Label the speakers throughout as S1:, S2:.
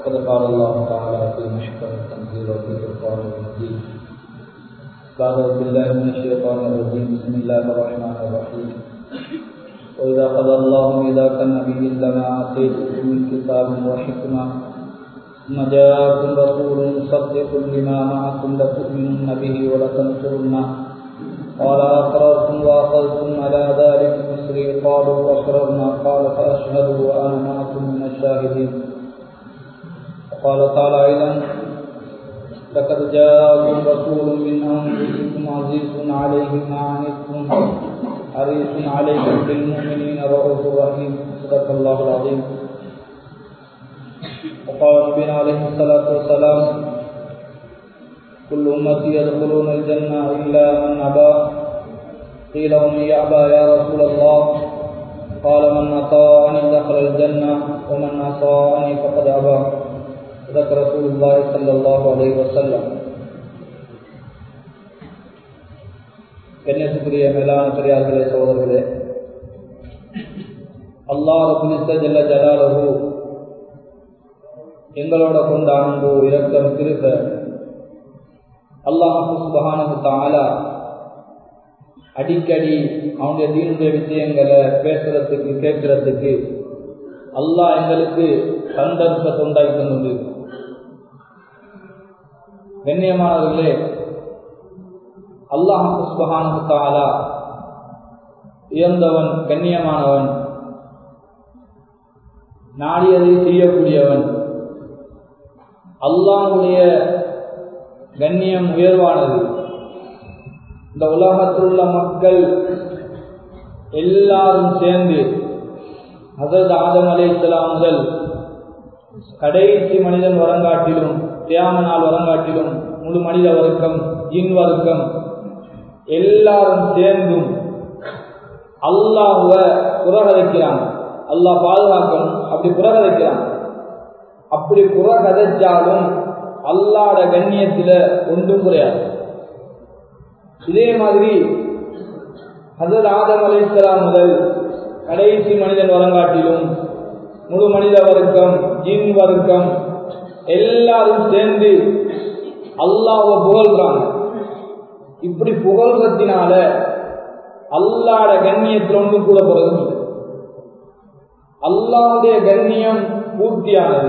S1: وقد قال الله تعالى في محكم التنزيل وفي القرآن المجيد بعد بالله من الشيطان الرجيم بسم الله الرحمن الرحيم وإذا قضى الله ميثاق النبي لما آتيتكم من كتاب وحكمة ثم جاءكم رسول مصدق لما معكم لتؤمنن به ولتنصرنه قال أقررتم وأخذتم على ذلك مصري قالوا أقررنا قال فأشهدوا وأنا معكم من الشاهدين وقال تعالى أيضا لقد جاءكم رسول من أنفسكم عزيز عليه ما عنتم حريص عليكم بالمؤمنين رؤوف رحيم صدق الله العظيم وقال نبينا عليه الصلاة والسلام كل أمتي يدخلون الجنة إلا من أبى قيل ومن يأبى يا رسول الله قال من أطاعني دخل الجنة ومن عصاني فقد أبى صدق رسول الله صلى الله عليه وسلم கண்ணியத்துக்குரிய மேலான பெரியார்களே சகோதரர்களே அல்லாஹ் ரபுலிஸ்த ஜல்ல ஜலாலஹு எங்களோட கொண்ட அன்பு இரக்கம் திருப்ப அல்லாஹு சுபஹானு தாலா அடிக்கடி அவனுடைய தீனுடைய விஷயங்களை பேசுறதுக்கு கேட்கறதுக்கு அல்லாஹ் எங்களுக்கு சந்தர்ப்பத்தை உண்டாக்கி தந்து கண்ணியமானவர்களே அல்லாஹ் சுபஹானு தாலா உயர்ந்தவன் கண்ணியமானவன் நாடியதை செய்யக்கூடியவன் அல்லாஹுடைய கண்ணியம் உயர்வானது இந்த உலகத்தில் உள்ள மக்கள் எல்லாரும் சேர்ந்து ஹசரத் ஆதம் அலை முதல் கடைசி மனிதன் வரங்காட்டிலும் தியான நாள் வரங்காட்டிலும் முழு மனித வர்க்கம் ஜின் வர்க்கம் எல்லாரும் சேர்ந்தும் அல்லாஹுவ புறகதைக்கிறாங்க அல்லாஹ் பாதுகாக்கணும் அப்படி புறகதைக்கிறாங்க அப்படி புறகதைச்சாலும் அல்லாட கண்ணியத்தில் ஒன்றும் குறையாது இதே மாதிரி ஹசர் ஆதம் அலைசலாம் முதல் கடைசி மனிதன் வரங்காட்டிலும் முழு மனித வர்க்கம் ஜின் வர்க்கம் எல்லாரும் சேர்ந்து அல்லாஹ புகழ்றாங்க இப்படி புகழ்றதுனால அல்லாட கண்ணியத்தில் ஒன்றும் கூட போறது அல்லாவுடைய கண்ணியம் பூர்த்தியானது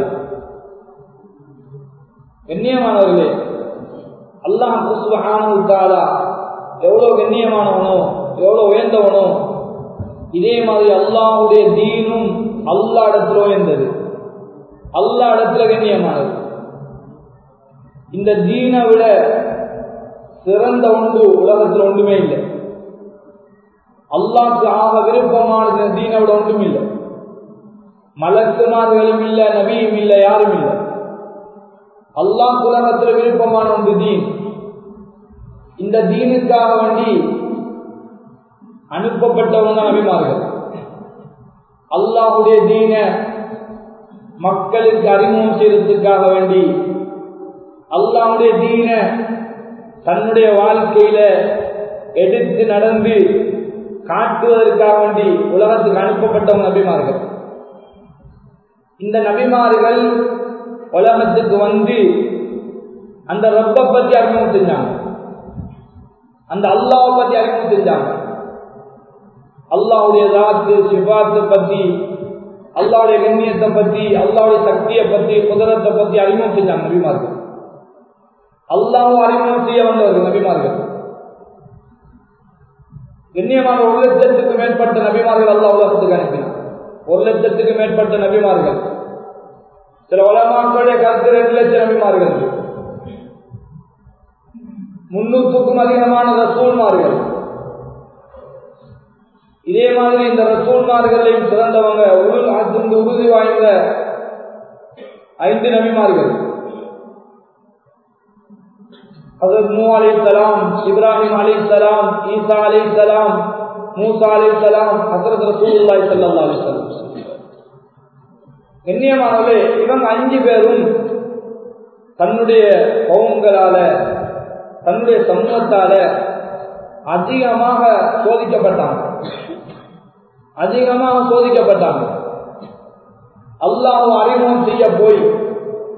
S1: கண்ணியமானவர்களே அல்லாஹ் குசுபகானா எவ்வளவு கண்ணியமானவனோ எவ்வளவு உயர்ந்தவனோ இதே மாதிரி அல்லாஹுடைய தீனும் அல்லா இடத்துல உயர்ந்தது அல்லா இடத்துல கண்ணியமானது இந்த தீனை விட சிறந்த ஒன்று உலகத்தில் ஒன்றுமே இல்லை அல்லாக்கு ஆக விருப்பமானது தீனை விட ஒன்றும் இல்லை மலக்குமார்களும் இல்லை நபியும் இல்லை யாரும் இல்லை அல்லாஹ் உலகத்தில் விருப்பமான ஒன்று தீன் இந்த தீனுக்காக வேண்டி அனுப்பப்பட்டவங்க நபிமார்கள் அல்லாஹுடைய தீன மக்களுக்கு அறிமுகம் செய்வதற்காக வேண்டி அல்லாஹுடைய தீன தன்னுடைய வாழ்க்கையில எடுத்து நடந்து காட்டுவதற்காக வேண்டி உலகத்துக்கு அனுப்பப்பட்டவங்க நபிமார்கள் இந்த நபிமார்கள் உலகத்துக்கு வந்து அந்த ரப்பை பத்தி அறிமுகம் செஞ்சாங்க அந்த அல்லாவை பத்தி அறிமுகம் செஞ்சாங்க அல்லாவுடைய தாத்து சிபாத்தை பத்தி அல்லாவுடைய கண்ணியத்தை பத்தி அல்லாவுடைய சக்தியை பத்தி குதிரத்தை பத்தி அறிமுகம் செஞ்சாங்க நபிமார்கள் அல்லாவும் அறிமுகம் செய்ய வந்தவர்கள் நபிமார்கள் கண்ணியமான ஒரு லட்சத்துக்கு மேற்பட்ட நபிமார்கள் அல்லா உலகத்துக்கு அனுப்பினார் ஒரு லட்சத்துக்கு மேற்பட்ட நபிமார்கள் சில உலமாக்களுடைய கருத்து ரெண்டு லட்சம் நபிமார்கள் முன்னூற்றுக்கும் அதிகமான ரசூல்மார்கள் இதே மாதிரி இந்த ரசூல்மார்களையும் சிறந்தவங்க இந்த உறுதி வாய்ந்த ஐந்து நபிமார்கள் ஹசரத் நூ அலை சலாம் இப்ராஹிம் அலை சலாம் ஈசா அலை சலாம் மூசா அலை சலாம் ஹசரத் ரசூல்லாய் சல்லா அலி சலாம் கண்ணியமானவர்களே இவங்க அஞ்சு பேரும் தன்னுடைய பவுன்களால தன்னுடைய சமூகத்தால அதிகமாக சோதிக்கப்பட்டாங்க அதிகமாக சோதிக்கப்பட்டாங்க அல்லாஹ் அறிமுகம் செய்ய போய்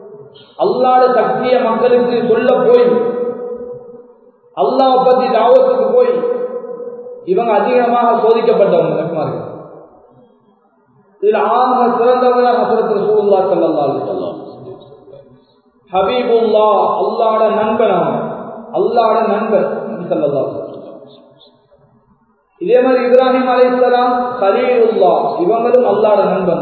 S1: அல்லாட சக்திய மக்களுக்கு சொல்ல போய் அல்லாஹ் பத்தி தாவத்துக்கு போய் இவங்க அதிகமாக சோதிக்கப்பட்டவங்க நபிமார்கள் இதுல ஆக சிறந்தவங்க ஹசரத் ரசூலுல்லாஹ் ஸல்லல்லாஹு அலைஹி வஸல்லம் ஹபீபுல்லா அல்லாட நண்பன் அவன் அல்லாட நண்பன் நபி ஸல்லல்லாஹு அலைஹி வஸல்லம் இதே மாதிரி இப்ராஹிம் அலைஹிஸ்ஸலாம் கலீலுல்லா இவங்களும் அல்லாட நண்பன்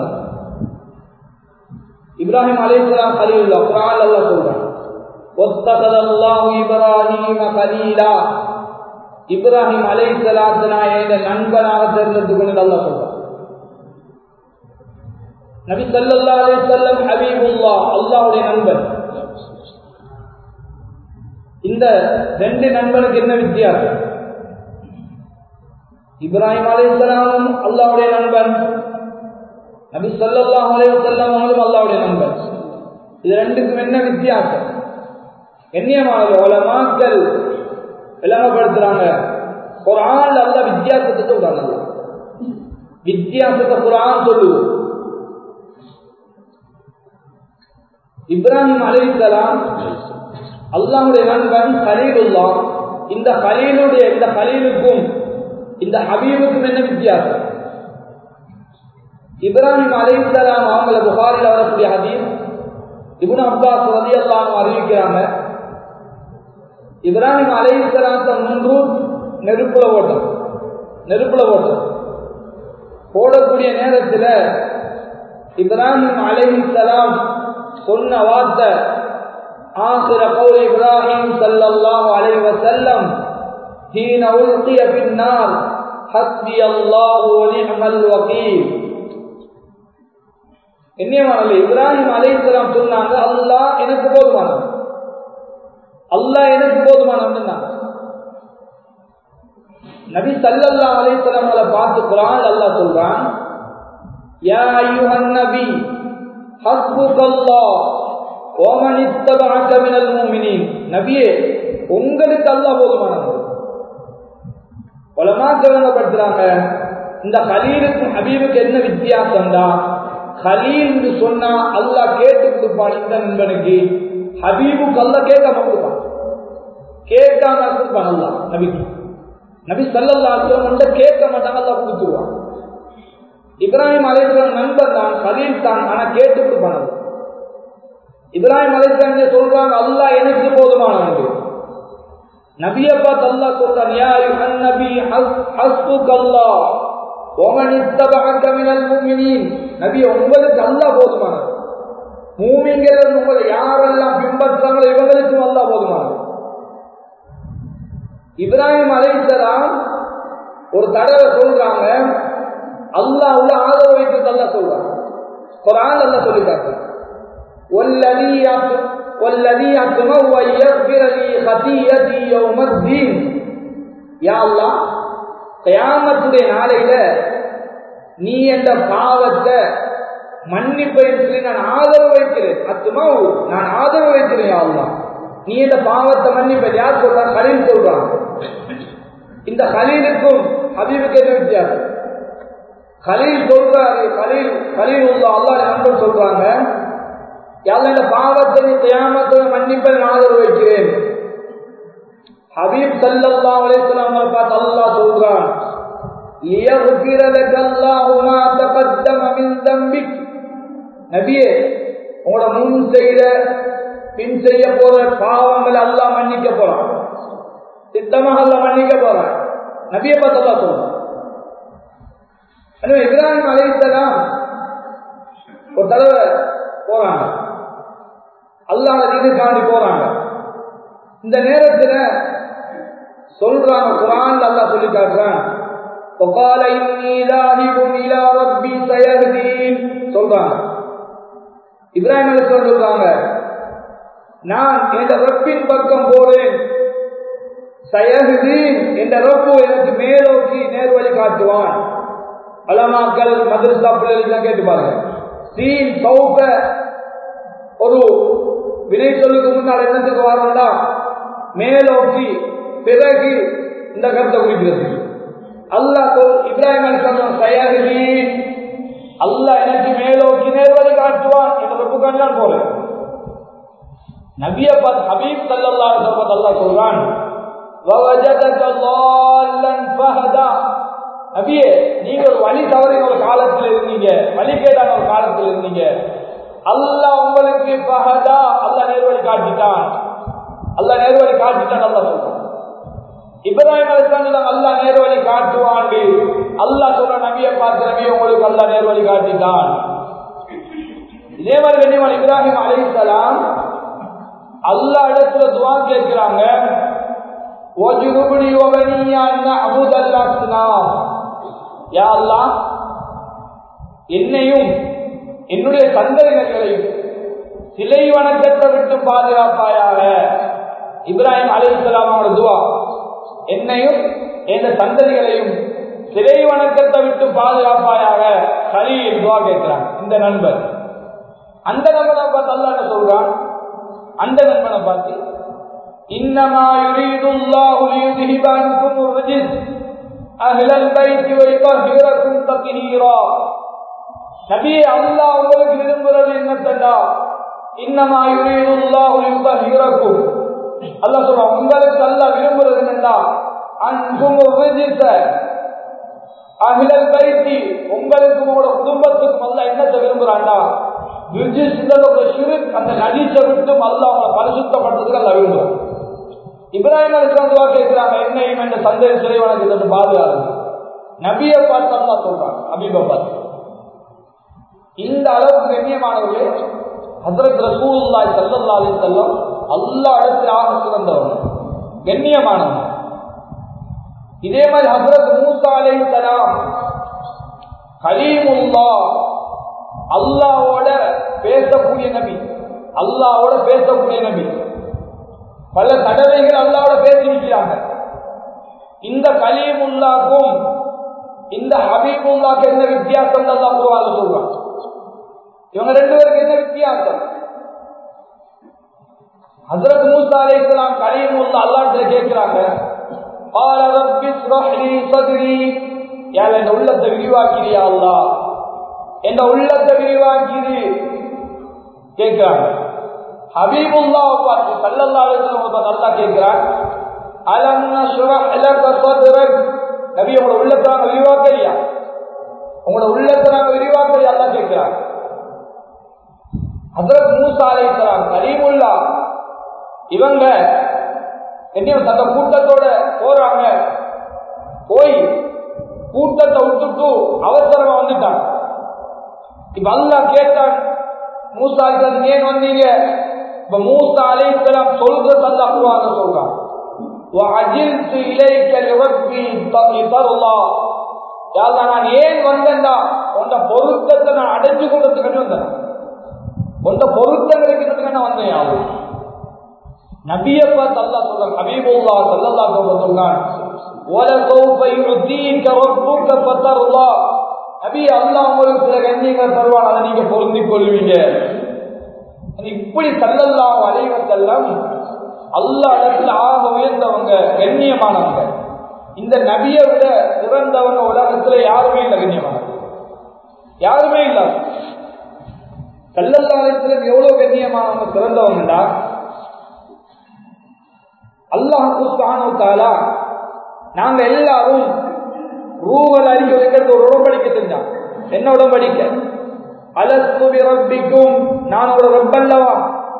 S1: இப்ராஹிம் அலைஹிஸ்ஸலாம் கலீலுல்லா குர்ஆன் அல்லாஹ் சொல்றான் وَاتَّخَذَ اللَّهُ إِبْرَاهِيمَ خَلِيلًا இப்ராஹிம் அலைஹிஸ்ஸலாத்து நான் என் நண்பனாக தேர்ந்தெடுத்துக்கொண்டு அல்லாஹ் சொல்றான் நபி ஸல்லல்லாஹு அலைஹி வஸல்லம் ஹபீபுல்லா அல்லாஹ்வுடைய நண்பன் இந்த ரெண்டு நண்பனுக்கு என்ன வித்தியாசம் இப்ராஹிம் அலைஹிஸ்ஸலாமும் அல்லாஹ்வுடைய நண்பன் நபி ஸல்லல்லாஹு அலைஹி வஸல்லம் அவங்களும் அல்லாஹ்வுடைய நண்பன் இது ரெண்டுக்கும் என்ன வித்தியாசம் கண்ணியமான உலமாக்கள் விளங்கப்படுத்துறாங்க குர்ஆன்ல அல்லாஹ் வித்தியாசத்தை சொல்றாங்க அல்லாஹ். வித்தியாசத்தை குர்ஆன் சொல்லுது இப்ராஹிம் அலைஹிஸ்ஸலாம் அல்லாஹ்வுடைய நண்பன் கலீலுல்லா இந்த கலீலுடைய இந்த கலீலுக்கும் இந்த ஹபீபுக்கும் என்ன வித்தியாசம் இப்ராஹிம் அலைஹிஸ்ஸலாம் அவங்கள புகாரில் வரக்கூடிய ஹதீஸ் இப்னு அப்பாஸ் ரலியல்லாஹு அன்ஹு அறிவிக்கிறாங்க இப்ராஹிம் அலைஹிஸ்ஸலாத்த முன்பு நெருப்புல ஓட்டம் நெருப்புல ஓட்டம் போடக்கூடிய நேரத்தில் இப்ராஹிம் அலைஹிஸ்ஸலாம் சொன்ன வார்த்தை ஆசிர கௌல் இப்ராஹிம் ஸல்லல்லாஹு அலைஹி வஸல்லம் حين ألقي في النار حسبي الله ونعم الوكيل என்னையமான இப்ராஹிம் அலைஹிஸ்ஸலாம் சொன்னாங்க அல்லாஹ் எனக்கு போதுமானவன் அல்லாஹ் எனக்கு போதுமானவன் நபி ஸல்லல்லாஹு அலைஹி வஸல்லம் பார்த்து குர்ஆன் அல்லாஹ் சொல்றான் யா அய்யுஹன் நபி ஹஸ்புகல்லாஹ் வமன் இத்தபஅக மினல் முஃமினீன் நபியே உங்களுக்கு அல்லாஹ் போதுமானவன் உலமாக்கள் விளங்கப்படுத்துறாங்க இந்த கலீலுக்கும் ஹபீபுக்கு என்ன வித்தியாசம்டா கலீல் என்று சொன்னா அல்லாஹ் கேட்டு கொடுப்பான் இந்த நண்பனுக்கு ஹபீபுக்கு அல்லாஹ் கேட்காம கொடுப்பான் கேட்காம கொடுப்பான் அல்லாஹ் நபிக்கு நபி சல்லல்லா அலுவலம் கேட்க மாட்டாங்க அல்லாஹ் கொடுத்துருவான் இப்ராஹிம் அலைஹிஸ்ஸலாம் நண்பன் தான் கலீல் தான் ஆனா கேட்டு கொடுப்பான் அல்லாஹ். இப்ராஹிம் அலைஹிஸ்ஸலாம் சொல்றாங்க அல்லாஹ் எனக்கு போதுமானவன் நபியை பார்த்து அல்லாஹ் சொல்றான் யா அய்யுஹன் நபி ஹஸ்புகல்லாஹ் ومن اتبعك من المؤمنين நபி உங்களுக்கு அல்லாஹ் போதுமானது மூமின்கள் உங்களை யாரெல்லாம் பின்பற்றாங்களோ இவங்களுக்கும் அல்லாஹ் போதுமானது இப்ராஹிம் அலைஹிஸ்ஸலாம் ஒரு தடவை சொல்றாங்க அல்லாஹ் உள்ள ஆதரவு வைத்து அல்லாஹ் சொல்றாங்க குர்ஆன் அல்லாஹ் சொல்லி காட்டுறான் والذي يط- والذي أطمع أن يغفر لي خطيئتي يوم الدين يا الله கயாமத்துடைய நாளையில நீ என்ற பாவத்தை மன்னிப்பேன் சொல்லி நான் ஆதரவு வைக்கிறேன் அத்துமா நான் ஆதரவு வைக்கிறேன் யா அல்லாஹ் நீ இந்த பாவத்தை மன்னிப்பேன் யார் சொல்றான் கலீல் சொல்றான் இந்த கலீலுக்கும் ஹபீபுக்கு என்ன வித்தியாசம் கலீல் சொல்றாரு கலீல் கலீல் உள்ள அல்லாஹ் நண்பர் சொல்றாங்க யாரும் இந்த பாவத்தை நீ கயாமத்தை மன்னிப்பேன் நான் ஆதரவு வைக்கிறேன் ஹபீப் ஸல்லல்லாஹு அலைஹி வஸல்லம் பார்த்து அல்லாஹ் சொல்றான் லியக்ஃபிர லக்கல்லாஹு மா தகத்தம மின் தம்பிக் நபியே உங்களோட முன் செய்த பின் செய்ய போற பாவங்களை அல்லாஹ் மன்னிக்க போறான் திட்டமாக அல்லாஹ் மன்னிக்க போறான் நபியை பார்த்து அல்லாஹ் சொல்றான் எனவே இப்ராஹிம் அலைஹிஸ்ஸலாம் ஒரு தடவை போறாங்க அல்லாஹ் இதுக்காண்டி போறாங்க இந்த நேரத்துல சொல்றாங்க குரான் அல்லாஹ் சொல்லி காட்டுறான் وقال إني ذاهب إلى ربي سيهدين சொல்றாங்க இப்ராஹிம் அலைஹிஸ்ஸலாம் சொல்றாங்க நான் என் ரப்பின் பக்கம் போறேன் சயஹ்தீன் என்ற ரப்பு எனக்கு மேலோக்கி நேர்வழி காட்டுவான் அலமாக்கள் மதரசா பிள்ளைகள் கேட்டு பாருங்க சீன் சௌப ஒரு வினை சொல்லுக்கு முன்னால் என்னத்துக்கு வரணும்னா மேலோக்கி பிறகு இந்த கருத்தை குறிக்கிறது அல்லாஹ் சொல் இப்ராஹிம் அலிஸ்லாம் தயாரிலி அல்லாஹ் எனக்கு மேலோக்கி நேர்வழி காட்டுவான் என்ற ரப்பு கண்டான் போறேன் நபிய பார்த்து ஹபீப் சல்லல்லாஹு அலைஹி வஸல்லம் அல்லாஹ் சொல்றான் வவஜதக ضالًا فهدى நபியே நீங்க ஒரு வழி தவறின ஒரு காலத்தில் இருந்தீங்க வழிகேடான ஒரு காலத்தில் இருந்தீங்க அல்லாஹ் உங்களுக்கு பஹதா அல்லாஹ் நேர்வழி காட்டிட்டான் அல்லாஹ் நேர்வழி காட்டிட்டான் அல்லாஹ் சொல்றான் இப்ராஹிம் அலிஸ்லாம் அல்லாஹ் நேர்வழி காட்டுவாண்டு அல்லாஹ் சொல்ற நபியை பார்த்து நபியை உங்களுக்கு அல்லாஹ் நேர்வழி காட்டிட்டான் இதே மாதிரி கண்ணியமான இப்ராஹிம் அலிஸ்லாம் அல்லாஹ் இடத்துல துவா கேட்கிறாங்க وَجُنُبْنِي وَبَنِيَّ أَن نَّعْبُدَ الْأَصْنَامَ யா அல்லாஹ் என்னையும் என்னுடைய சந்ததியினர்களையும் சிலை வணக்கத்தை விட்டு பாதுகாப்பாயாக இப்ராஹிம் அலிஸ்லாமோட துவா என்னையும் எந்த சந்ததிகளையும் சிலை வணக்கத்தை விட்டு பாதுகாப்பாயாக கலியில் துவா கேட்கிறான் இந்த நண்பர் அந்த நண்பனை பார்த்து அல்ல என்ன சொல்றான் அந்த நண்பனை பார்த்து இன்னமா யுரீது அல்லாஹு லியுذهب عنكم الرجس أهل البيت ويطهركم تطهيرا நபியே அல்லாஹ் உங்களுக்கு விரும்புறது என்னத்தண்டா இன்னமா யுரீது அல்லாஹு லியுذهبكم அல்லாஹ் சொல்றான் உங்களுக்கு அல்லாஹ் விரும்புறது என்னடா அன்கும் ரிஜிஸ அஹ்லல் பைத்தி உங்களுக்கும் உங்களோட குடும்பத்துக்கும் அல்லாஹ் என்னத்தை விரும்புறான்டா ரிஜிஸ் ஒரு ஷிரிக் அந்த நடிச்சை விட்டு அல்லாஹ் அவங்களை பரிசுத்தப்படுறதுக்கு அல்லாஹ் விரும்புறான் இப்ராஹிம் அலிஸ்லாந்துவா கேட்கிறாங்க என்னையும் என்ற சந்தை சிறை வணக்கத்தை பாதுகாப்பு நபியை பார்த்து அல்லா சொல்றாங்க அபீபை பார்த்து இந்த அளவுக்கு கண்ணியமானவர்களே ஹசரத் ரசூலுல்லாஹி ஸல்லல்லாஹு அலைஹி வஸல்லம் அல்லாஹ் இடத்தில் ஆக சிறந்தவங்க கண்ணியமானவங்க இதே மாதிரி ஹசரத் மூசா அலைஹிஸ்ஸலாம் கலீமுல்லாஹ் அல்லாஹ்வோட பேசக்கூடிய நபி அல்லாஹ்வோட பேசக்கூடிய நபி பல தடவைகள் அல்லாவோட பேசியிருக்கிறாங்க இந்த கலீமுல்லாக்கும் இந்த ஹபீபுல்லாக்கு என்ன வித்தியாசம் அல்லா குருவாக சொல்றாங்க இவங்க ரெண்டு பேருக்கு என்ன வித்தியாசம் ஹசரத் மூசா அலை இஸ்லாம் கலீமுல்லா அல்லாட்ட கேட்கிறாங்க قال رب اشرح لي صدري யா என் உள்ளத்தை விரிவாக்கிறியா அல்லா என் உள்ளத்தை விரிவாக்கிது கேட்கிறாங்க ஹபீபுல்லா பார்த்து சல்லல்லா அலைஹி நல்லா கேட்கிறான் அலம் நஷ்ரஹ் லக சத்ரக் நபி உங்களோட உள்ளத்தை நாங்க விரிவாக்கலையா உங்களோட உள்ளத்தை நாங்க விரிவாக்கலையா அல்லாஹ் கேட்கிறான் ஹஜரத் மூசா அலைஹிஸ்ஸலாம் கலீமுல்லா இவங்க என்ன தந்த கூட்டத்தோட போறாங்க போய் கூட்டத்தை விட்டுட்டு அவசரமா வந்துட்டாங்க இப்ப அல்லாஹ் கேட்டான் மூசா ஏன் வந்தீங்க இப்ப மூசா அலைஹிஸ்ஸலாம் சொல்றது அல்லாஹ் குர்ஆன்ல சொல்றான் وَعَجِلْتُ إِلَيْكَ لِرَبِّي تَرْضَى யா அல்லாஹ் நான் ஏன் வந்தேன்டா உன்ட பொருத்தத்தை நான் அடைஞ்சு கொண்டதுக்கு வந்தேன் உன்ட பொருத்தம் கிடைக்கிறதுக்கு நான் வந்தேன் யா அல்லாஹ் நபியை பார்த்து அல்லாஹ் சொல்றான் ஹபீபுல்லா ஸல்லல்லாஹு அலைஹி சொல்றான் وَلَسَوْفَ يُعْطِيكَ رَبُّكَ فَتَرْضَى நபி அல்லாஹ் உங்களுக்கு சில கண்ணியங்கள் தருவான் அதை நீங்க பொருந்திக் கொள்வீங்க இப்படி சல்லல்லாஹு அலைஹி வஸல்லம் அல்லாஹ் இடத்துல ஆக உயர்ந்தவங்க கண்ணியமானவங்க இந்த நபியை விட சிறந்தவங்க உலகத்துல யாருமே இல்லை கண்ணியமானவங்க யாருமே இல்ல சல்லல்லா அலைஹி எவ்வளவு கண்ணியமானவங்க சிறந்தவங்கடா அல்லாஹ் சுப்ஹானஹு நாங்க எல்லாரும் ரூவல் அறிக்கை வைக்கிறது ஒரு உடம்படிக்கை செஞ்சான் என்ன உடம்படிக்கை அலஸ்து ரப்பிக்கும் நான் ஒரு ரப்பல்லவா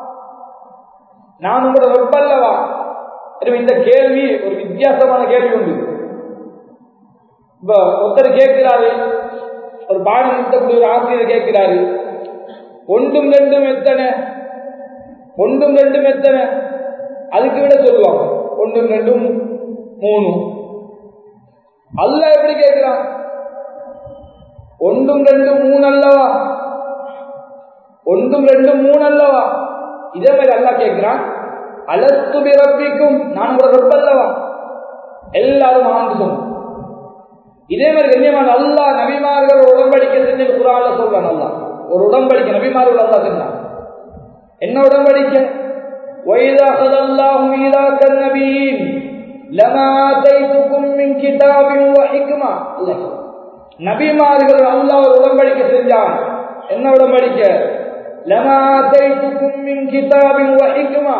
S1: நான் உங்களோட ரப்பல்லவா இந்த கேள்வி ஒரு வித்தியாசமான கேள்வி உண்டு இப்ப ஒருத்தர் கேட்கிறாரு ஒரு பாடம் நடத்தக்கூடிய ஒரு ஆசிரியர் கேட்கிறாரு ஒன்றும் ரெண்டும் எத்தனை ஒன்றும் ரெண்டும் எத்தனை அதுக்கு விட சொல்லுவாங்க ஒன்றும் ரெண்டும் மூணு அல்ல எப்படி கேட்கிறான் ஒன்றும் ரெண்டும் மூணு அல்லவா ஒன்றும் ரெண்டும் மூணு அல்லவா இதே மாதிரி அல்லா கேட்கிறான் அலத்து பிறப்பிக்கும் நான் உங்களோட ரப்ப அல்லவா எல்லாரும் ஆண்டு சொன்ன இதே மாதிரி கண்ணியமான அல்லா நபிமார்கள் உடம்படிக்கை செஞ்சு குரால சொல்றான் அல்லா ஒரு உடம்படிக்கை நபிமார்கள் அல்லா செஞ்சான் என்ன உடம்படிக்கை وَإِذَا أَخَذَ اللَّهُ مِيثَاقَ النَّبِيِّينَ لَمَا آتَيْتُكُم مِّن كِتَابٍ وَحِكْمَةٍ அல்லாஹ் நபிமார்கள் அல்லாஹ் ஒரு உடம்படிக்கை செஞ்சான் என்ன உடம்படிக்கை லமா ஆதைத்துக்கும் மின் கிதாபின் வஹிக்மா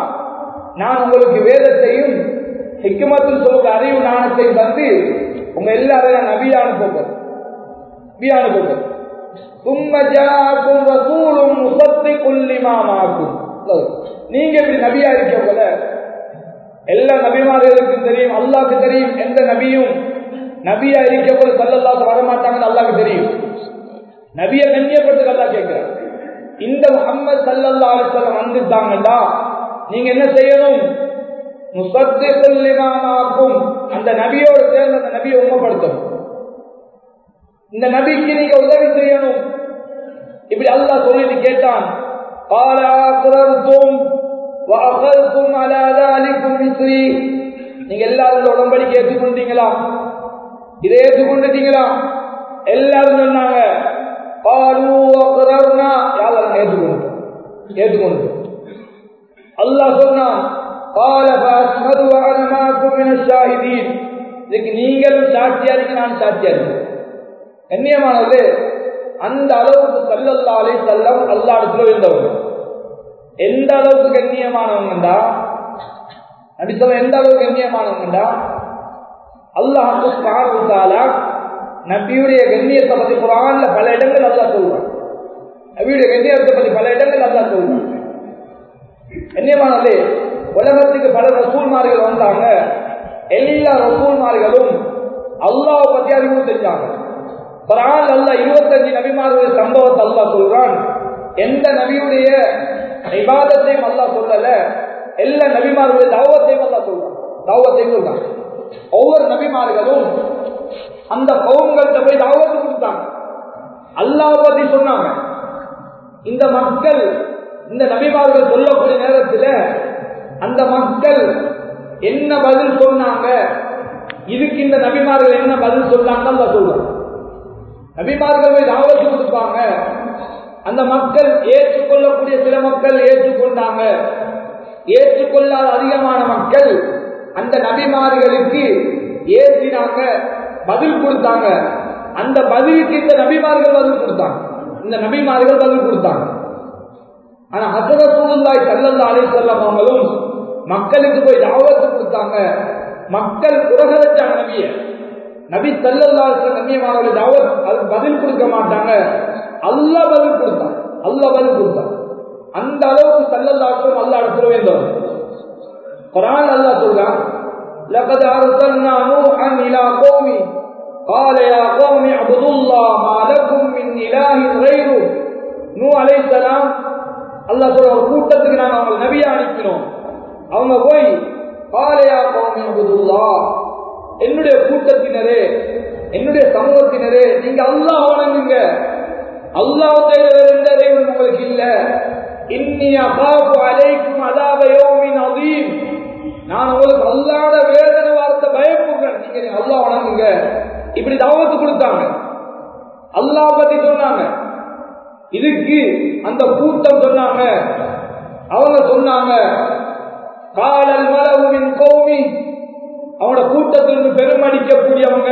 S1: நான் உங்களுக்கு வேதத்தையும் ஹிக்குமத்தில் சொல்ற அறிவு ஞானத்தையும் தந்து உங்க எல்லாரையும் நபியா அனுப்புகிறேன் நபியா அனுப்புகிறேன் ثم جاءكم رسول مصدق لما معكم நீங்க இப்படி நபியா இருக்க போல எல்லா நபிமார்களுக்கும் தெரியும் அல்லாஹ்க்கு தெரியும் எந்த நபியும் நபியா இருக்க போல சல்லல்லாஹு வர மாட்டாங்கன்னு அல்லாஹ்க்கு தெரியும் நபிய கண்ணியப்பட்டு அல்லாஹ் கேட்கிறார் இந்த முகம்மது சல்லல்லாஹு அலைஹி வஸல்லம் வந்துட்டாங்கடா நீங்க என்ன செய்யணும் முசத்திகுல் லிமா மாக்கும் அந்த நபியோடு சேர்ந்து அந்த நபியை உண்மைப்படுத்தணும் இந்த நபிக்கு நீங்க உதவி செய்யணும் இப்படி அல்லாஹ் சொல்லிட்டு கேட்டான் قال أقررتم وأخذتم على ذلكم مثلي நீங்க எல்லாரும் இந்த உடன்படிக்கை ஏற்றுக்கொண்டீங்களா இதை ஏற்றுக்கொண்டுட்டீங்களா எல்லாரும் சொன்னாங்க قالوا أقررنا யாரும் ஏற்றுக்கொண்டோம் ஏற்றுக்கொண்டோம் அல்லாஹ் சொன்னான் قال فأشهدوا وأنا معكم من الشاهدين இதுக்கு நீங்களும் சாட்சியா இருக்கு நான் சாட்சியா இருக்கேன் கண்ணியமானது அந்த அளவுக்கு சல்லல்லாலே செல்லம் அல்லா இடத்துல இருந்தவங்க எந்த அளவுக்கு கண்ணியமானவங்கண்டா நபிசல்ல எந்த அளவுக்கு கண்ணியமானவங்கண்டா அல்லாஹு சுப்ஹானஹு நபியுடைய கண்ணியத்தை பத்தி குரான்ல பல இடங்கள் அல்லா சொல்றான் நபியுடைய கண்ணியத்தை பத்தி பல இடங்கள் அல்லா சொல்றான் கண்ணியமானது உலகத்துக்கு பல ரசூல்மார்கள் வந்தாங்க எல்லா ரசூல்மார்களும் அல்லாஹ் பத்தி அறிமுகம் செஞ்சாங்க குரான் அல்ல இருபத்தஞ்சு நபிமாருடைய சம்பவத்தை அல்லா சொல்றான் எந்த நபியுடைய விவாதத்தையும் அல்லா சொல்லல எல்லா நபிமாருடைய தாவத்தையும் அல்லா சொல்றான் தாவத்தையும் சொல்றான் ஒவ்வொரு நபிமார்களும் அந்த கவுங்கள்கிட்ட போய் தாவத்து கொடுத்தாங்க அல்லாஹ் பத்தி சொன்னாங்க இந்த மக்கள் இந்த நபிமார்கள் சொல்லக்கூடிய நேரத்தில் அந்த மக்கள் என்ன பதில் சொன்னாங்க இதுக்கு இந்த நபிமார்கள் என்ன பதில் சொன்னாங்க அல்லா சொல்றாங்க நபிமார்கள் தாவத்து கொடுப்பாங்க அந்த மக்கள் ஏற்றுக்கொள்ளக்கூடிய சில மக்கள் ஏற்றுக்கொண்டாங்க ஏற்றுக்கொள்ளாத அதிகமான மக்கள் அந்த நபிமார்களுக்கு ஏற்றினாங்க பதில் கொடுத்தாங்க அந்த பதிலுக்கு இந்த நபிமார்கள் பதில் கொடுத்தாங்க இந்த நபிமார்கள் பதில் கொடுத்தாங்க ஆனா ஹசர சூழ்ந்தாய் சல்லல்லா அலை செல்லம் அவங்களும் மக்களுக்கு போய் தாவத்து கொடுத்தாங்க மக்கள் உலக வச்சாங்க நபிய நபி சல்லல்லாஹு கண்ணியமானவர்கள் தாவத் அது பதில் கொடுக்க மாட்டாங்க அல்லாஹ் பதில் கொடுத்தான் அல்லாஹ் பதில் கொடுத்தான் அந்த அளவுக்கு சல்லல்லாஹு அல்லாஹ் இடத்துல வேண்டும் குர்ஆன் அல்லாஹ் சொல்றான் لقد أرسلنا نوحا إلى قومه قال يا قوم اعبدوا الله ما لكم من إله غيره நூ அலைஹிஸ்ஸலாம் அல்லாஹ் சொல்ற ஒரு கூட்டத்துக்கு நாங்க அவங்க நபியா அனுப்பினோம் அவங்க போய் காலையா கௌமி அபுதுல்லாஹ் என்னுடைய கூட்டத்தினரே என்னுடைய சமூகத்தினரே நீங்க அல்லாஹ் வணங்குங்க அல்லாஹ் தவிர வேற எந்த தெய்வம் உங்களுக்கு இல்ல இன்னி அகாபு அலைக்கும் அதாப யௌமின் அதீம் நான் உங்களுக்கு அல்லாத வேதனை வார்த்தை பயப்படுறேன் நீங்க நீங்க அல்லாஹ் வணங்குங்க இப்படி தாவத்து கொடுத்தாங்க அல்லாஹ் பத்தி சொன்னாங்க இதுக்கு அந்த கூட்டம் சொன்னாங்க அவங்க சொன்னாங்க காலல் மலவுமின் கோமி அவனோட கூட்டத்திலிருந்து பெருமடிக்கக்கூடியவங்க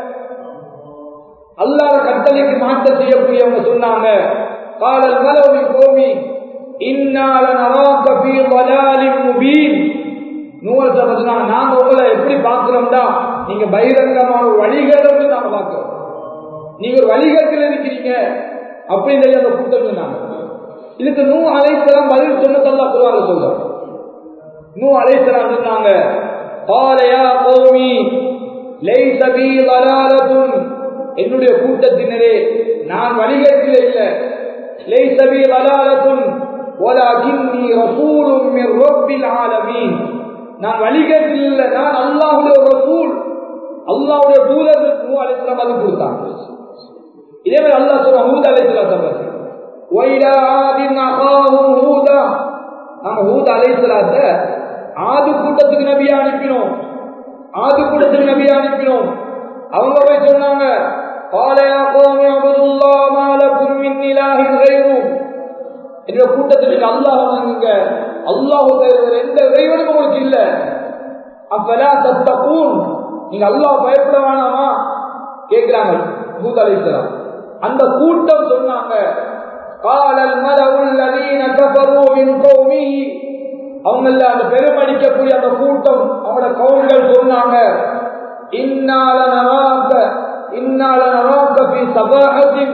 S1: அல்லாத கட்டளைக்கு மாற்ற செய்யக்கூடியவங்க சொன்னாங்க காலல் மலவுமின் கோமி இன்னால நராக்க ஃபீ வலாலின் முபீன் நூல் சொன்னாங்க நாங்க உங்களை எப்படி பார்க்கிறோம்டா நீங்க பகிரங்கமான ஒரு வழிகேடு நாங்க பார்க்கிறோம் நீங்க ஒரு வழிகேட்டில் இருக்கிறீங்க அப்படின்னு சொல்லி அந்த கூட்டம் சொன்னாங்க இதுக்கு நூ அழைத்தலாம் பதில் சொன்னதல்லா குருவாங்க சொல்றோம் நூ அழைத்தலாம் சொன்னாங்க காலையா கோமி லைஸ பீ வலாலத்துன் என்னுடைய கூட்டத்தினரே நான் வழிகேட்டில் இல்லை லைஸ பீ வலாலத்துன் ولكني رسول من رب العالمين நான் வழிகேட்டில் இல்லை நான் அல்லாஹ்வுடைய ரசூல் அல்லாஹ்வுடைய தூதர் நூ அலைஹிஸ்ஸலாம் பதில் கொடுத்தாங்க இதே மாதிரி அல்லாஹ் சொல்ற ஹூத் அலைஹிஸ்ஸலாம் சொல்றாங்க வைலா ஆதின் அகாஹும் ஹூதா நம்ம ஹூத் அலைஹிஸ்ஸலாத்தை ஆது கூட்டத்துக்கு நபியா அனுப்பினோம் ஆது கூட்டத்துக்கு நபியா அனுப்பினோம் அவங்க போய் சொன்னாங்க காலையா கோமி அபுதுல்லா மாலக்கும் மின் இலாஹின் கைரு என்ற கூட்டத்துக்கு அல்லாஹ் வணங்குங்க அல்லாஹ் வேற எந்த இறைவனும் உங்களுக்கு இல்ல அப்பலா தத்தகூன் நீங்க அல்லாஹ் பயப்பட வேணாமா கேட்கிறாங்க ஹூத் அலைஹிஸ்ஸலாம் அந்த கூட்டம் சொன்னாங்க قال الملأ الذين كفروا من قومه அவங்கள அந்த பெருமடிக்கக்கூடிய அந்த கூட்டம் அவங்களோட கவுன்கள் சொன்னாங்க இன்னால நராக்க இன்னால நராக்க பி சபாஹத்தின்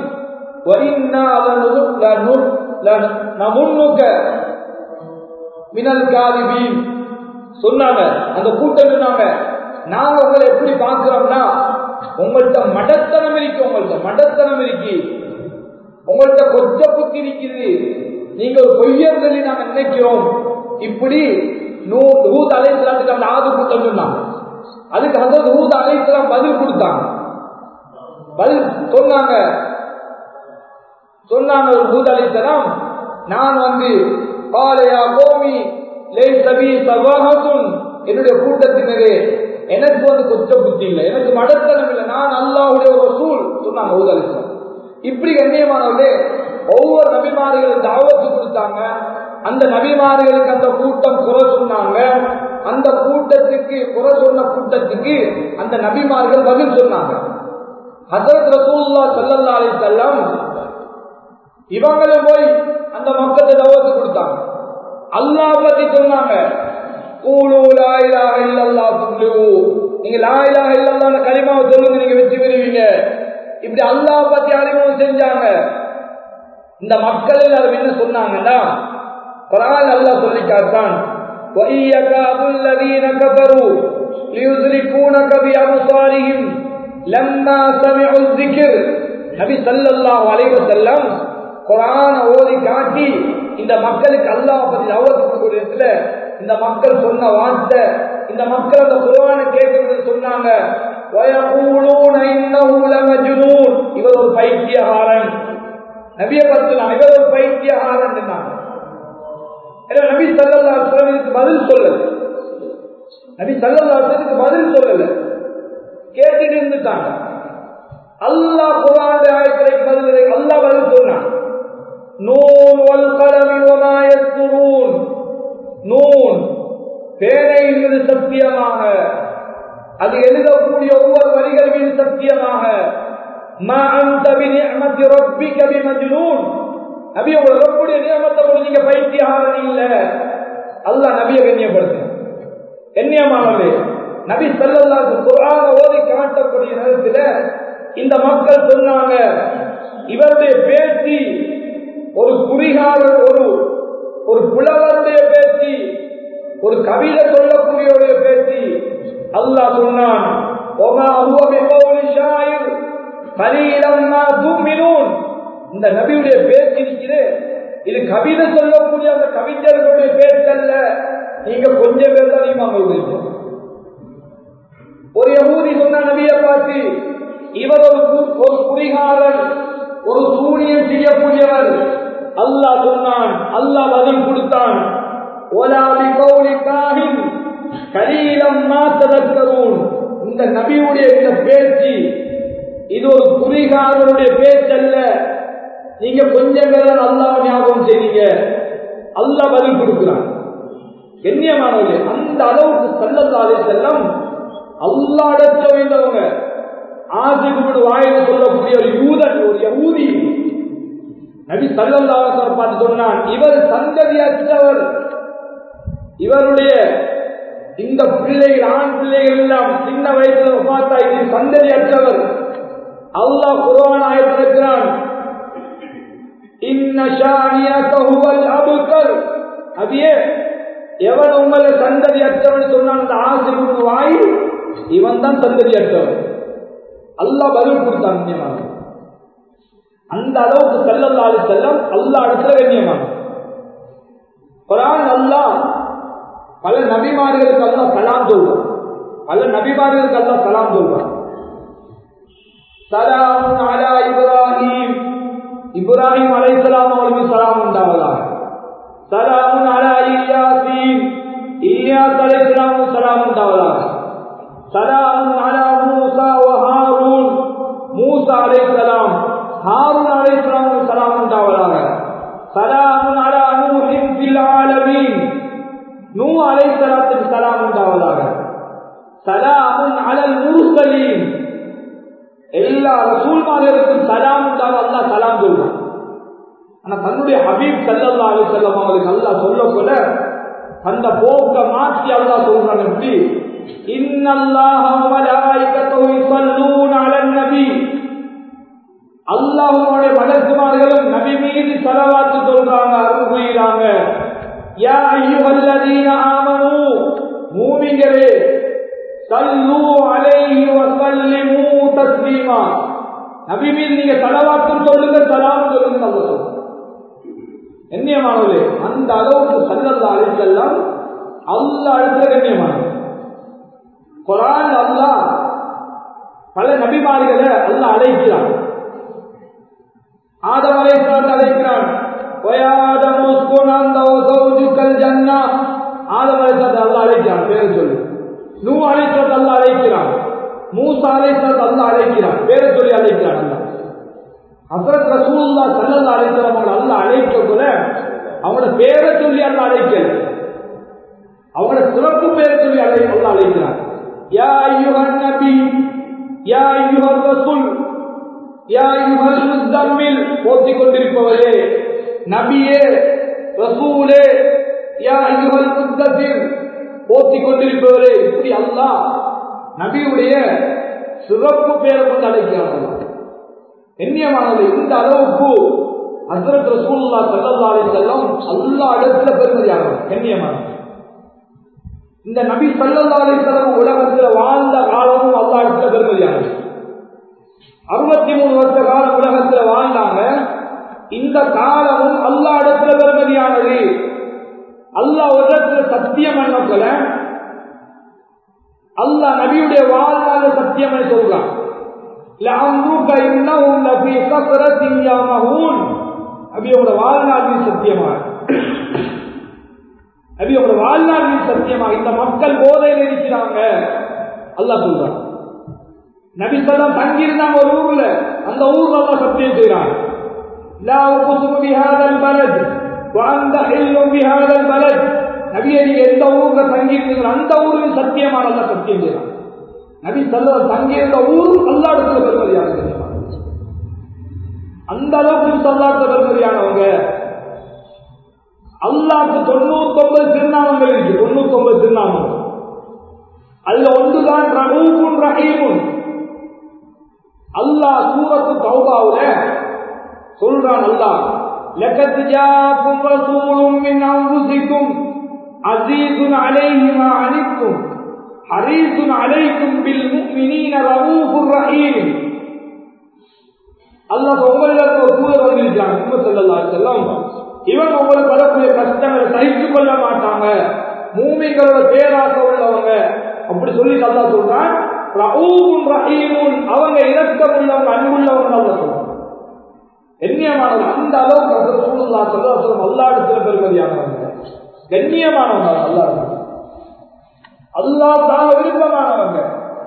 S1: மினல் காதிபீன் சொன்னாங்க அந்த கூட்டம் சொன்னாங்க நாங்க உங்களை எப்படி பார்க்கிறோம்னா உங்கள்கிட்ட மடத்தனம் இருக்கு உங்கள்கிட்ட மடத்தனம் இருக்கு உங்கள்கிட்ட கொச்ச புத்தி இருக்குது நீங்க ஒரு பொய்யர் சொல்லி நாங்க நினைக்கிறோம் இப்படி நூத் அலைசலாத்துக்கு அந்த ஆது கூட்டம் சொன்னாங்க அதுக்கு வந்து நூத் அலைசலாம் பதில் கொடுத்தாங்க பதில் சொன்னாங்க சொன்னாங்க ஒரு நூத் அலைசலாம் நான் வந்து காலையா கோமி லே சபி சவாகத்துன் என்னுடைய கூட்டத்தினரே எனக்கு வந்து கொச்ச புத்தி இல்லை எனக்கு மடத்தனம் இல்லை நான் அல்லாவுடைய ஒரு சூழ் சொன்னாங்க ஊர் அலிஸ்லாம் இப்படி கண்ணியமானவர்களே ஒவ்வொரு நபிமார்களும் தாவத்து கொடுத்தாங்க அந்த நபிமார்களுக்கு அந்த கூட்டம் குறை சொன்னாங்க அந்த கூட்டத்துக்கு குறை சொன்ன கூட்டத்துக்கு அந்த நபிமார்கள் பதில் சொன்னாங்க ஹசரத் ரசூல்லா சல்லல்லா அலி செல்லம் இவங்களும் போய் அந்த மக்களுக்கு தவத்து கொடுத்தாங்க அல்லாஹ் பத்தி சொன்னாங்க கூலு லாயிலா இல்லல்லா துப்ளிவு நீங்க லாயிலா இல்லல்லா கரிமாவை சொல்லுங்க நீங்க வெற்றி பெறுவீங்க இப்படி அல்லாஹ் பத்தி அறிமுகம் செஞ்சாங்க இந்த மக்கள் எல்லாரும் என்ன சொன்னாங்கன்னா குரான் அல்லாஹ் சொல்லி காட்டான் وَإِيَّكَادُ الَّذِينَ كَفَرُوا لِيُزْلِقُونَكَ بِأَبْصَارِهِمْ لَمَّا سَمِعُوا الذِّكْرَ நபி ஸல்லல்லாஹு அலைஹி வஸல்லம் குரான ஓதி காட்டி இந்த மக்களுக்கு அல்லாஹ் பத்தி அவருக்கு இடத்துல இந்த மக்கள் சொன்ன வார்த்தை இந்த மக்கள் அந்த குரான கேட்கிறது சொன்னாங்க இவர் ஒரு பைத்தியகாரன் நபிய பத்துலாம் இவர் ஒரு பைத்தியகாரன் நபி சல்லா இதுக்கு பதில் சொல்லல நபி சல்லா பதில் சொல்லல கேட்டுட்டு இருந்துட்டாங்க அல்லாஹ் குரான் ஆயத்திற்கு பதில் அல்லாஹ் பதில் சொன்னான் நூன் வல் கலமி வமா யஸ்துரூன் நூன் பேனை மீது சத்தியமாக அது எழுதக்கூடிய ஒவ்வொரு வரிகள் மீது சத்தியமாக மா அன்த பிநிஅமதி ரப்பிக பிமஜ்னூன் நபி உங்க ரப்புடைய நியமத்தை கொண்டு நீங்க பைத்தியகாரன் இல்ல அல்லாஹ் நபியை கண்ணியப்படுத்து கண்ணியமானவரே நபி ஸல்லல்லாஹு குர்ஆன ஓதி காட்டக்கூடிய நேரத்தில் இந்த மக்கள் சொன்னாங்க இவருடைய பேச்சு ஒரு குறிகாரர் ஒரு ஒரு புலவருடைய பேச்சு ஒரு கவிதை சொல்லக்கூடியவருடைய பேச்சு அல்லாஹ் சொன்னான் இந்த நபியுடைய பேச்சு இருக்குது இது கவிதை சொல்லக்கூடிய அந்த கவிஞர்களுடைய பேச்சு அல்ல நீங்க கொஞ்சம் பேர் தான் அதிகமாக ஒரு யகூதி சொன்ன நபியை பார்த்து இவர் ஒரு ஒரு குறிகாரன் ஒரு சூனியம் செய்யக்கூடியவர் அல்லாஹ் சொன்னான் அல்லாஹ் பதில் கொடுத்தான் ஓலாபி கௌலி காஹின் கலீலம் மாத்ததற்கரும் இந்த நபியுடைய இந்த பேச்சு இது ஒரு குறிகாரனுடைய பேச்சு அல்ல நீங்க கொஞ்சம் பேர் அல்லாஹ் ஞாபகம் செய்வீங்க அல்லாஹ் பதில் கொடுக்கிறான் கண்ணியமானவர்களே அந்த அளவுக்கு செல்லத்தாலே செல்லம் அல்லாடச்ச வேண்டவங்க ஆசிரியர் வாயில சொல்லக்கூடிய ஒரு யூதன் ஒரு யகூதி நபி சல்லல்லாஹு பார்த்து சொன்னான் இவர் சந்ததியற்றவர் இவருடைய இந்த பிள்ளைகள் ஆண் பிள்ளைகள் எல்லாம் சின்ன வயசுல பார்த்தா இது சந்ததியற்றவர் அல்லாஹ் குர்ஆன் ஆயத்திருக்கிறான் இன்ன ஷானியக ஹுவல் அபுகர் அபியே எவன் உங்களை சந்ததியற்றவன் சொன்னான் அந்த ஆசிரியர் வாய் இவன் தான் சந்ததியற்றவன் அல்லாஹ் பதில் கொடுத்தான் கண்ணியமாக அந்த அளவுக்கு செல்லல்லாது செல்லம் அல்லா இடத்துல கண்ணியமாக குரான் அல்லாஹ் பல நபிமார்களுக்கு அல்லாஹ் சலாம் சொல்வான் பல நபிமார்களுக்கு அல்லாஹ் சலாம் சொல்வான் சலாம் அலா இப்ராஹிம் இப்ராஹிம் அலைஹிஸ்ஸலாம் அவர்களுக்கு சலாம் உண்டாவதாக சலாம் அலா இல்யாசீன் இல்யாஸ் அலைஹிஸ்ஸலாம் சலாம் உண்டாவதாக சலாம் அலா மூசா வ ஹாரூன் மூசா அலைஹிஸ்ஸலாம் ஹாரூன் அலைஹிஸ்ஸலாம் சலாம் உண்டாவதாக சலாம் அலா நூஹின் ஃபில் ஆலமீன் நூ அலைஹிஸ்ஸலாத்துக்கு சலாம் உண்டாவதாக சலாம் அலல் முர்சலீன் எல்லா ரசூல்மார்களுக்கும் சலாம் உண்டாக அல்லாஹ் சலாம் சொல்றான் ஆனா தன்னுடைய ஹபீப் சல்லல்லா அலைஹி வஸல்லம் அவங்களுக்கு அல்லாஹ் சொல்ல போல
S2: அந்த போக்க மாற்றி அல்லாஹ் சொல்றாங்க எப்படி இன்னல்லாஹ மலாயிகத்துஹு யுஸல்லூன அலன் நபி அல்லாஹ்வுடைய மலக்குமார்களும் நபி மீது ஸலவாத்து சொல்றாங்க அருள் புரியுறாங்க யா அய்யுஹல்லதீன ஆமனூ மூமின்களே சல்லு அலைஹி வஸல்லிமு தஸ்லீமா நபி மீது நீங்க ஸலவாத்தும் சொல்லுங்க சலாம் சொல்லுங்க அல்லாஹ் சொல்றாங்க கண்ணியமானவர்களே அந்த அளவுக்கு சல்லல்லா அழைத்தெல்லாம் அல்லா இடத்துல கண்ணியமானது குரான் அல்லாஹ் பல நபிமார்களை அல்லாஹ் அழைக்கிறான் ஆதம் அலைஹிஸ்ஸலாத்தை அழைக்கிறான் வயாதம் உஸ்குன் அந்த வஸௌஜுக்கல் ஜன்னா ஆதம் அலைஹிஸ்ஸலாத்தை அல்லாஹ் அழைக்கிறான் பேரை சொல்லி நூ அலைஹிஸ்ஸலாத்தை அல்லாஹ் அழைக்கிறான் மூசா அலைஹிஸ்ஸலாத்தை அல்லாஹ் அழைக்கிறான் பேரை சொல்லி அழைக்கிறான் அல்லாஹ் ஹசரத் ரசூலுல்லா ஸல்லல்லாஹு அலைஹி வஸல்லம் அவங்களை அல்லாஹ் அழைக்க கூட அவங்களோட பேரை சொல்லி அல்லாஹ் அழைக்கல அவங்களோட சிறப்பு பேரை சொல்லி அழை அல்லாஹ் அழைக்கிறான் யா அய்யுஹன் நபி யா அய்யுஹர் ரசூல் யா அய்யுஹல் முஸ்தம்மில் போத்திக் கொண்டிருப்பவரே நபியே ரசூலே யா அய்யுஹல் முஸ்தபிர் போத்திக் கொண்டிருப்பவரே இப்படி அல்லாஹ் நபியுடைய சிறப்பு பேரை கொண்டு அழைக்கிறான் அல்லாஹ் கண்ணியமானது இந்த அளவுக்கு ஹசரத் ரசூல்லா ஸல்லல்லாஹு அலைஹி வஸல்லம் அல்லாஹ் இடத்துல பெருமதியாகும் கண்ணியமானது இந்த நபி ஸல்லல்லாஹு அலைஹி வஸல்லம் உலகத்துல வாழ்ந்த காலமும் அல்லாஹ் இடத்துல பெருமதியானது அறுபத்தி மூணு வருஷ காலம் உலகத்துல வாழ்ந்தாங்க இந்த காலமும் அல்லாஹ் இடத்துல பெருமதியானது அல்லாஹ் ஒரு இடத்துல சத்தியம் பண்ணக்கல அல்லாஹ் நபியுடைய வாழ்நாள சத்தியம் பண்ணி சொல்றான் لعمرك انهم لفي سكرة يعمهون நபியோட வாழ்நாளின் சத்தியமா நபியோட வாழ்நாளின் சத்தியமா இந்த மக்கள் போதையில் இருக்கிறாங்க அல்லாஹ் சொல்றான் நபி சொல்லம் தங்கியிருந்தாங்க ஒரு ஊர்ல அந்த ஊர்ல அல்லாஹ் சத்தியம் செய்யறாங்க لا أقسم بهذا البلد وأنت حل بهذا البلد நபியை நீங்க எந்த ஊர்ல தங்கியிருந்தீங்களோ அந்த ஊரில் சத்தியமான அல்லாஹ் சத்தியம் செய்யறாங்க நபி சொல்ல தங்கியிருந்த ஊர் அல்லா இடத்துல பெருமதியானது அந்த அளவுக்கு சொல்லாத பெருமதியானவங்க அல்லாக்கு தொண்ணூத்தி ஒன்பது திருநாமங்கள் இருக்கு தொண்ணூத்தி ஒன்பது திருநாமங்கள் அதுல ஒன்றுதான் ரகூபுன் ரஹீமுன் அல்லாஹ் சூரத்து தௌபாவுல சொல்றான் அல்லாஹ் லக்கத் ஜாக்கும் ரசூலும் மின் அன்ஃபுசிக்கும் அஸீஸுன் அலைஹி மா அனித்தும் ஹரீசுன் அலைக்கும் பில் முஃமினீன ரவூஃபுர் ரஹீம் அல்லாஹ் உங்களுக்கு ஒரு தூதர் வந்திருக்காங்க முஹம்மது ஸல்லல்லாஹு அலைஹி வஸல்லம் இவங்க உங்களுக்கு வரக்கூடிய கஷ்டங்களை சகித்துக் கொள்ள மாட்டாங்க மூமிங்களோட பேராசை உள்ளவங்க அப்படி சொல்லி அல்லாஹ் சொல்றான் ரவூஃபுன் ரஹீமுன் அவங்க இரக்கம் உள்ளவங்க அன்புள்ளவங்க அல்லாஹ் சொல்றான் கண்ணியமானவங்க அந்த அளவுக்கு ரசூலுல்லாஹி ஸல்லல்லாஹு அலைஹி வஸல்லம் அல்லாஹ் இடத்துல பெருமதியானவங்க கண்ணியமானவங்க அல்லாஹ் அல்லாஹ் தான் விருப்பமானவங்க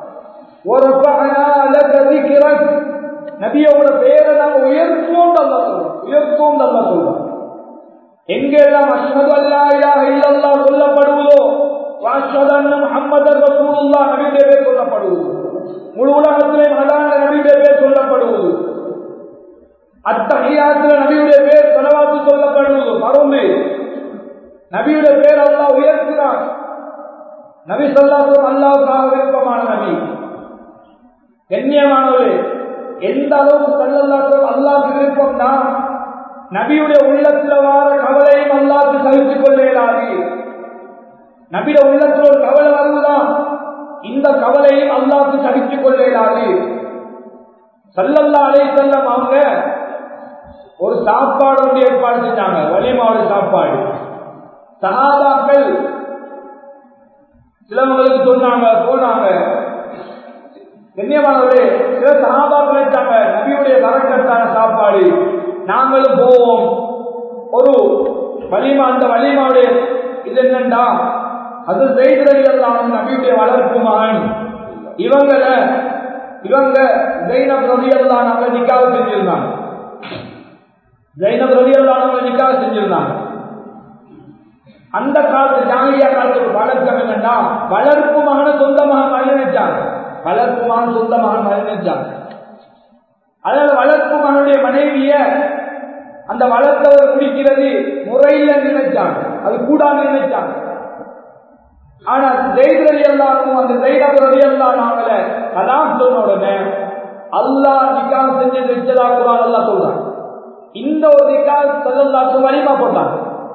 S2: நபியோட பேரை நாங்க உயர்த்துவோம் அல்லா சொல்றோம் உயர்த்துவோம் அல்லா சொல்றோம் எங்கெல்லாம் அஷ்ஹது அல்லா இலாஹ இல்லல்லாஹ் சொல்லப்படுவதோ வாஷ்ஹது அன்ன முஹம்மதர் ரசூலுல்லாஹ் நபியுடைய பேர் சொல்லப்படுவது முழு உலகத்திலே மலான நபியுடைய பேர் சொல்லப்படுவது அத்தகையாத்துல நபியுடைய பேர் செலவாத்து சொல்லப்படுவது மறுமை நபியுடைய பேர் அல்லாஹ் உயர்த்தினான் நபி சொல்லாசும் அல்லாவுக்காக விருப்பமான நபி கண்ணியமானவர்களே எந்த அளவுக்கு சல்லல்லாசும் அல்லாவுக்கு விருப்பம்னா நபியுடைய உள்ளத்துல வார கவலையும் அல்லாவுக்கு சகித்துக் கொள்ள இயலாது நபியுடைய உள்ளத்துல ஒரு கவலை வருவதான் இந்த கவலையும் அல்லாவுக்கு சகித்துக் கொள்ள இயலாது சல்லல்லா அலை செல்லம் அவங்க ஒரு சாப்பாடு ஒன்று ஏற்பாடு செஞ்சாங்க வலிமாவோட சாப்பாடு சகாபாக்கள் சிலவங்களுக்கு சொன்னாங்க போனாங்க கண்ணியமானவரே சில சகாபாக்கள் வச்சாங்க நபியுடைய வரக்கத்தான சாப்பாடு நாங்களும் போவோம் ஒரு வலிமா அந்த வலிமாவுடைய இது என்னண்டா அது செய்தி எல்லாம் நபியுடைய வளர்ப்பு மகன் இவங்கள இவங்க ஜெயினப் ரவி எல்லாம் நாங்க நிக்காக செஞ்சிருந்தாங்க ஜெயினப் ரவி எல்லாம் நாங்க நிக்காக செஞ்சிருந்தாங்க அந்த காலத்து ஜாங்கியா காலத்துக்கு வழக்கம் என்னன்னா வளர்ப்பு மகனை சொந்த மகன் மறுநினைச்சாங்க வளர்ப்பு மகன் சொந்த மகன் மறுநினைச்சாங்க அதாவது வளர்ப்பு மகனுடைய மனைவிய அந்த வளர்த்தவர் குடிக்கிறது முறையில நினைச்சாங்க அது கூடாது நினைச்சாங்க ஆனா ஜெயித் ரவி அல்லாரும் அந்த ஜெயித் ரவி அல்லான் அவங்கள கலாம் சொன்ன உடனே அல்லாஹ் நிக்கா செஞ்சு வச்சதா குரான் அல்லாஹ் சொல்றான் இந்த ஒரு நிக்கா சல்லல்லாஹு வலிமா போட்டாங்க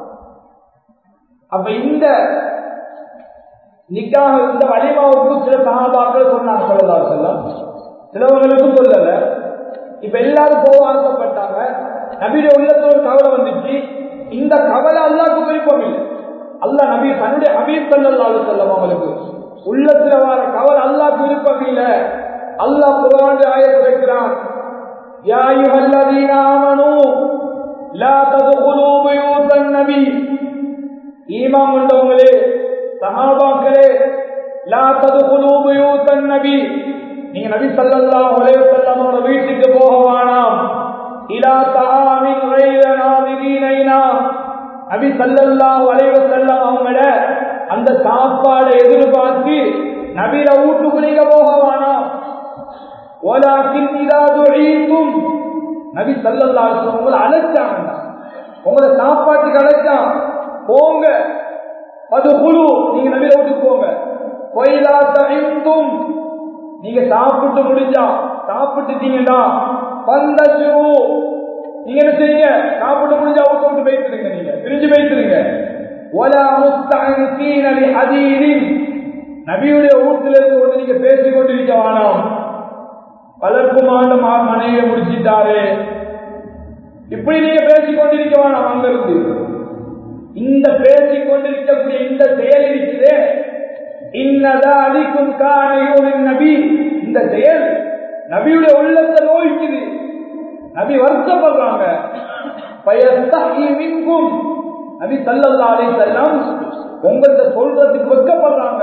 S2: அப்ப இந்த நிக்காக இந்த வலிமாவுக்கு சில சகாபாக்கள் சொன்னாங்க சொல்லலா செல்லம் சிலவங்களுக்கும் சொல்லல இப்ப எல்லாரும் போக ஆசைப்பட்டாங்க நபியுடைய உள்ளத்துல ஒரு கவலை வந்துச்சு இந்த கவலை அல்லாவுக்கு விருப்பம் இல்லை அல்லாஹ் நபி தன்னுடைய ஹபீப் சல்லல்லாஹு செல்லம் அவங்களுக்கு உள்ளத்துல வர கவலை அல்லாஹ்க்கு விருப்பம் இல்லை அல்லாஹ் குர்ஆன் ஆயத் வைக்கிறான் யா அய்யுஹல்லதீன ஆமனூ லா ததுகுலூ புயூதன் நபி ஈமான் கொண்டவங்களே சஹாபாக்களே லா ததுகுலூ புயூதன் நபி நீங்க நபி ஸல்லல்லாஹு அலைஹி வஸல்லமோட வீட்டுக்கு போக வேணாம் இலா தஆமின் கைர நாதிரீனைனா நபி ஸல்லல்லாஹு அலைஹி வஸல்லம் அவங்கள அந்த சாப்பாடை எதிர்பார்த்து நபியில வீட்டுக்குள்ளே போக வேணாம் ஓலாக்கின் இதா துஈத்தும் நபி ஸல்லல்லாஹு அலைஹி வஸல்லம் உங்களை அழைச்சாங்க உங்களை சாப்பாட்டுக்கு அழைச்சான் போங்க அது குழு நீங்க நபியில வீட்டுக்கு போங்க கொயிலா தகைந்தும் நீங்க சாப்பிட்டு முடிஞ்சா சாப்பிட்டுட்டீங்கன்னா பந்தசுரு நீங்க என்ன செய்யுங்க சாப்பிட்டு முடிஞ்சா விட்டு விட்டு வைத்துருங்க நீங்க பிரிஞ்சு வைத்துருங்க ஒலா முஸ்தீன் அலி ஹதீரின் நபியுடைய வீட்டில இருந்து கொண்டு நீங்க பேசிக் கொண்டிருக்க வேணாம் பலருக்குமான மனைவியை முடிச்சிட்டாரு இப்படி நீங்க பேசிக் கொண்டிருக்க வேணாம் அங்கிருந்து இந்த பேசிக் கொண்டிருக்கக்கூடிய இந்த செயல் இருக்குதே இன்னதா அலிக்கும் காணையோரின் நபி இந்த செயல் நபியுடைய உள்ளத்தை நோய்க்குது நபி வருத்தப்படுறாங்க பயஸ்தீமிக்கும் நபி சல்லல்லா அலி செல்லம் உங்கள்கிட்ட சொல்றதுக்கு வெக்கப்படுறாங்க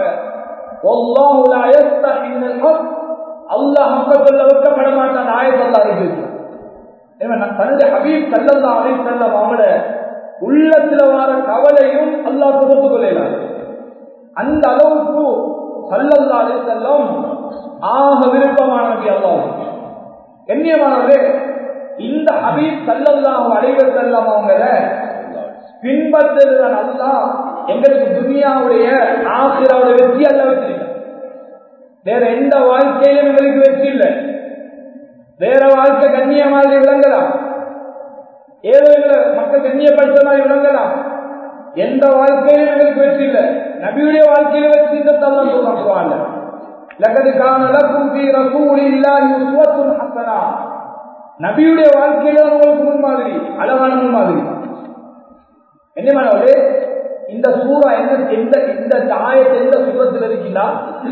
S2: அல்லாஹ் மக்கள் வெக்கப்பட மாட்டான் ஆயத்தல்லா இருக்கு தன்னுடைய ஹபீப் சல்லல்லா அலி செல்லம் அவங்களோட உள்ளத்துல வர கவலையும் அல்லாஹ் கொடுத்து கொள்ளலாம் அந்த அளவுக்கு சல்லல்லா அலி செல்லம் ஆக விருப்பமான நபி அல்லாஹ் கண்ணியமானது இந்த ஹபீப் சல்லல்லாஹு அலைவ செல்லம் அவங்கள பின்பற்றுதான் அல்லா எங்களுக்கு துனியாவுடைய ஆசிராவுடைய வெற்றி அல்ல வச்சிருக்க வேற எந்த வாழ்க்கையிலும் எங்களுக்கு வெற்றி இல்லை வேற வாழ்க்கை கண்ணிய மாதிரி விளங்கலாம் ஏதோ இல்லை மக்கள் கண்ணியப்படுத்த மாதிரி விளங்கலாம் எந்த வாழ்க்கையிலும் எங்களுக்கு வெற்றி இல்லை நபியுடைய வாழ்க்கையில வெற்றி இந்த தள்ளம் சொல்றாங்க லகது காண லக்கும் ஃபீ ரசூலில்லாஹி உஸ்வத்துன் ஹஸனா நபியுடைய வாழ்க்கையில உங்களுக்கு முன்மாதிரி அழகான முன்மாதிரி என்ன மாணவர்களே இந்த சூறா என்ன எந்த இந்த ஆயத்தை எந்த சூரத்தில் இருக்கின்றா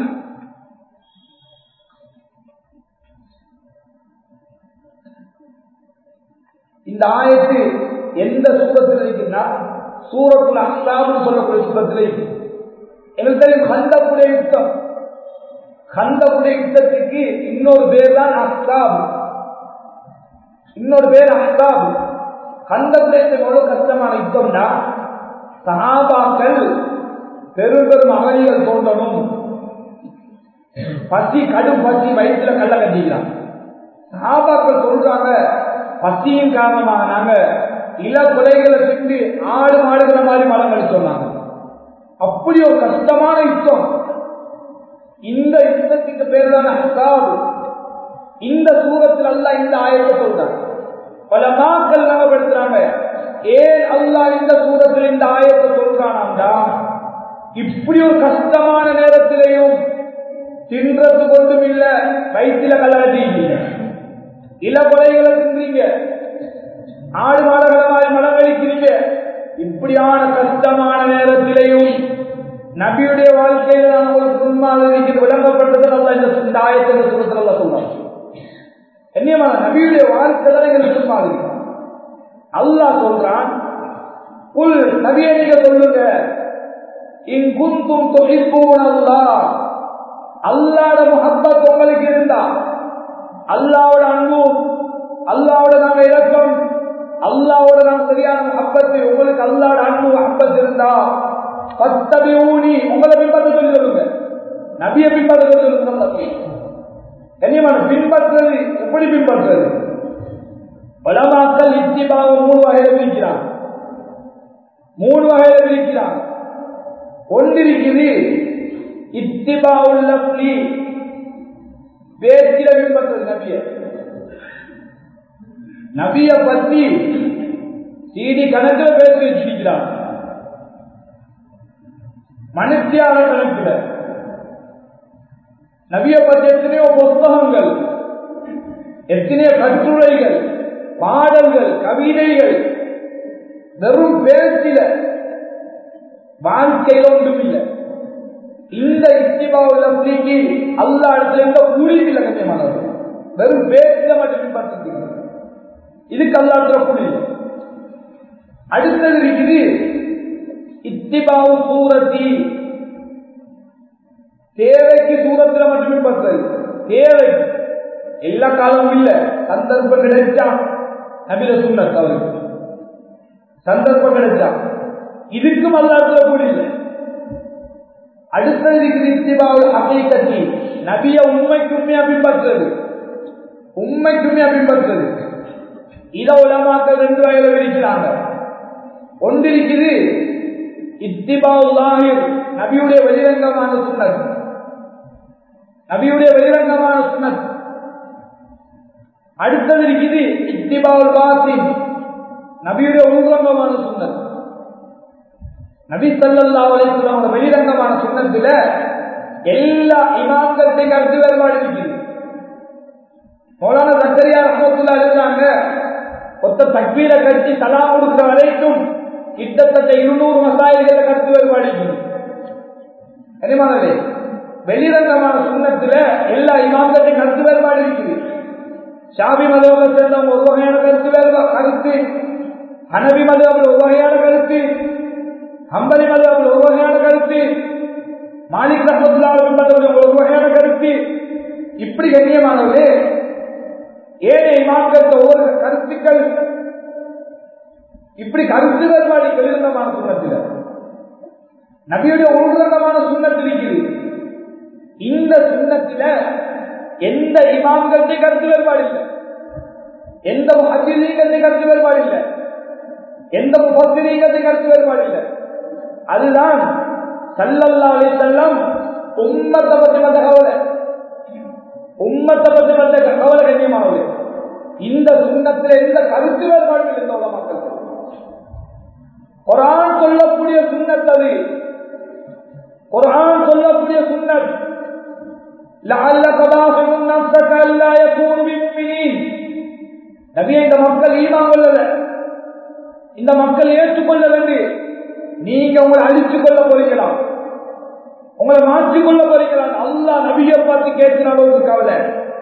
S2: இந்த ஆயத்து எந்த சூரத்தில் இருக்கின்றா சூரத்துல் அஸ்லாம்னு சொல்லக்கூடிய சூரத்தில் இருக்கு எங்களுக்கு தெரியும் ஹந்தப்புடைய யுத்தம் ஹந்தப்புடைய யுத்தத்துக்கு இன்னொரு பேர் தான் அஸ்லாப் இன்னொரு பேர் அஸ்லாப் ஹந்தப்புடைய எவ்வளவு கஷ்டமான யுத்தம்னா சஹாபாக்கள் பெரும் பெரும் அகதிகள் தோன்றணும் பசி கடும் பசி வயிற்றுல கல்ல கட்டிக்கிறான் சஹாபாக்கள் சொல்றாங்க பசியின் காரணமாக நாங்க இள கொலைகளை திண்டு ஆடு மாடுகிற மாதிரி மலங்களை சொன்னாங்க அப்படி ஒரு கஷ்டமான யுத்தம் இந்த யுத்தத்துக்கு பேர் தான் அசாபு இந்த சூரத்தில் அல்ல இந்த ஆயத்தை சொல்றாங்க பல மாக்கள் ஞாபகப்படுத்துறாங்க ஏன் அல்லா இந்த சூரத்தில் இந்த ஆயத்தை சொல்றானாண்டா இப்படி ஒரு கஷ்டமான நேரத்திலையும் தின்றது கொண்டும் இல்ல வயிற்றுல கலகட்டீங்க இள கொலைகளை தின்றீங்க ஆடு மாடுகளை மாதிரி மலம் கழிக்கிறீங்க இப்படியான கஷ்டமான நேரத்திலையும் நபியுடைய வாழ்க்கையில் நான் உங்களுக்கு முன்மாதிரிக்கு விளங்கப்பட்டது நல்லா இந்த ஆயத்தை சுரத்தில் அல்ல சொல்றாங்க என்னமான நபியுடைய வாழ்க்கை தான் எங்களுக்கு முன்மாதிரி அல்லாஹ் சொல்றான் புல் நபியை நீங்க சொல்லுங்க இன் குந்தும் தொழிற்பூன் அல்லா அல்லாட முகப்பத் உங்களுக்கு இருந்தா அல்லாவோட அன்பு அல்லாவோட நாங்க இலக்கம் அல்லாவோட நாங்க சரியான முகப்பத்து உங்களுக்கு அல்லாட அன்பு முகப்பத் இருந்தா பத்தபி ஊனி உங்களை பின்பற்ற சொல்லி சொல்லுங்க நபிய பின்பற்ற சொல்லி சொல்லுங்க கண்ணியமான பின்பற்றுறது எப்படி பின்பற்றுறது பலமாக்கள் இத்திபாவை மூணு வகையில பிரிக்கிறான் மூணு வகையில பிரிக்கிறான் ஒன்றிருக்குது இத்திபா உள்ளி பேச்சில பின்பற்றது நபிய நபிய பத்தி சீடி கணக்கில் பேசி வச்சிருக்கிறான் மனுஷியான கணக்கில் நபிய பத்தி எத்தனையோ புஸ்தகங்கள் எத்தனையோ கட்டுரைகள் பாடல்கள் கவிதைகள் வெறும் பேச்சில வாழ்க்கையில் ஒன்றும் இல்லை இந்த இஸ்திபாவுல பிடிக்கி அல்லா இடத்துல எந்த கூலி இல்லை கண்ணியமானவர் வெறும் பேச்சில மட்டும் பார்த்துட்டு இதுக்கு அல்லா இடத்துல கூலி இல்லை அடுத்தது இருக்குது இத்திபாவு சூரத்தி தேவைக்கு சூரத்துல மட்டுமே பத்தது தேவை எல்லா காலமும் இல்ல சந்தர்ப்பம் கிடைச்சா நபில சுண்ணத் அவருக்கு சந்தர்ப்பம் கிடைச்சா இதுக்கும் அல்லாத்துல கூட இல்லை அடுத்தது இருக்குது இத்திபாவுல் ஹகீகத்தி நபிய உண்மைக்குமே பின்பற்றது உண்மைக்குமே பின்பற்றது இத உலமாக்கள் ரெண்டு வகையில விரிக்கிறாங்க ஒன்று இருக்குது இத்திபாவுல்லாஹிர் நபியுடைய வெளிரங்கமான சுண்ணத் நபியுடைய வெளிரங்கமான சுண்ணத் அடுத்தது இருக்குது இத்திபாவுல் பாத்தின் நபியுடைய உள்ரங்கமான சுண்ணத் நபி சல்லா அலிஸ்லாமோட வெளிரங்கமான சுண்ணத்துல எல்லா இமாம்கள்டையும் கருத்து வேறுபாடு இருக்குது மௌலான சக்கரியா ரஹமத்துல்லா இருந்தாங்க ஒத்த தக்பீரை கட்டி தலா கொடுக்கிற வரைக்கும் கிட்டத்தட்ட இருநூறு மசாயில்கள கருத்து வேறுபாடு இருக்குது கனிமானதே வெளிரங்கமான சுண்ணத்துல எல்லா இமாம்கள்டையும் கருத்து வேறுபாடு இருக்குது ஷாபி மதவரை சேர்ந்தவங்க ஒரு வகையான கருத்து வேறுபா கருத்து ஹனபி மதவர்கள் ஒரு வகையான கருத்து ஹம்பலி மதவர்கள் ஒரு வகையான கருத்து மாலிக் ரஹமத்துல்லா மதவர்கள் ஒரு வகையான கருத்து இப்படி கண்ணியமானவர்களே ஏழை இமாம்கள் ஒவ்வொரு கருத்துக்கள் இப்படி கருத்து வேறுபாடு வெளிரங்கமான சுண்ணத்தில் நபியுடைய உள்ரங்கமான சுண்ணத்தில் இருக்குது இந்த சுண்ணத்தில எந்த இமாம்களுடைய கருத்து வேறுபாடு இல்லை எந்த ஹஜிலீகத்தை கருத்து வேறுபாடு இல்லை எந்த முபத்திரீகத்தை கருத்து வேறுபாடு இல்லை அதுதான் சல்லல்லா அலி செல்லம் உம்மத்தை பற்றி வந்த கவலை உம்மத்தை பற்றி வந்த கவலை கண்ணியமானது இந்த சுண்ணத்தில் எந்த கருத்து வேறுபாடும் இல்லை இந்த மக்கள் குரான் சொல்லக்கூடிய சுண்ணத் அது குரான் சொல்லக்கூடிய சுண்ணத் لعلك باخع نفسك الا يكونوا مؤمنين நபியே இந்த மக்கள் ஈமான் கொள்ளல இந்த மக்கள் ஏற்றுக்கொள்ள வேண்டி நீங்க உங்களை அழிச்சு கொள்ள போறீங்களா உங்களை மாற்றிக் கொள்ள போறீங்களா அல்லாஹ் நபியை பார்த்து கேட்கிற அளவுக்கு கவலை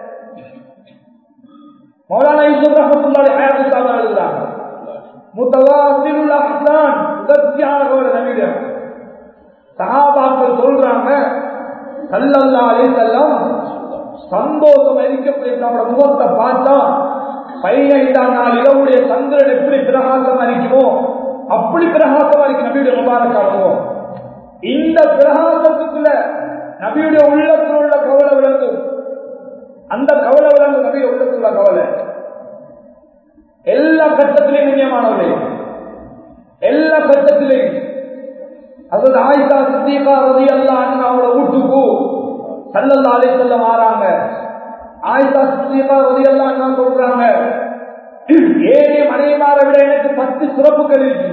S2: மௌலானா யூசுப் ரஹமத்துல்லாஹி ஹயாத்து சாபா எழுதுறாங்க முத்தவாசிலுல் அஹ்சான் உதர்த்தியான கவலை நபியிடம் சஹாபாக்கள் சொல்றாங்க சல்லல்லா அலிசல்லம் சந்தோஷம் அளிக்கக்கூடிய நம்மளோட முகத்தை பார்த்தா பதினைந்தாம் நாள் இரவுடைய சந்திரன் எப்படி பிரகாசம் அளிக்குமோ அப்படி பிரகாசம் அளிக்கும் நபியுடைய முபாரக்காகும் இந்த பிரகாசத்துக்குள்ள நபியுடைய உள்ளத்தில் உள்ள கவலை விளங்கும் அந்த கவலை விளங்கும் நபியுடைய உள்ளத்தில் உள்ள கவலை எல்லா கட்டத்திலையும் நியமானவர்களே எல்லா கட்டத்திலையும் அதாவது ஆயிஷா சித்திகா ரதி அல்லா அவங்களோட வீட்டுக்கு சல்லல்லா அலை செல்ல மாறாங்க ஆயிஷா சித்திகா ரதி அல்லா சொல்றாங்க ஏழை மனைவிமாரை விட எனக்கு பத்து சிறப்புகள் இருக்கு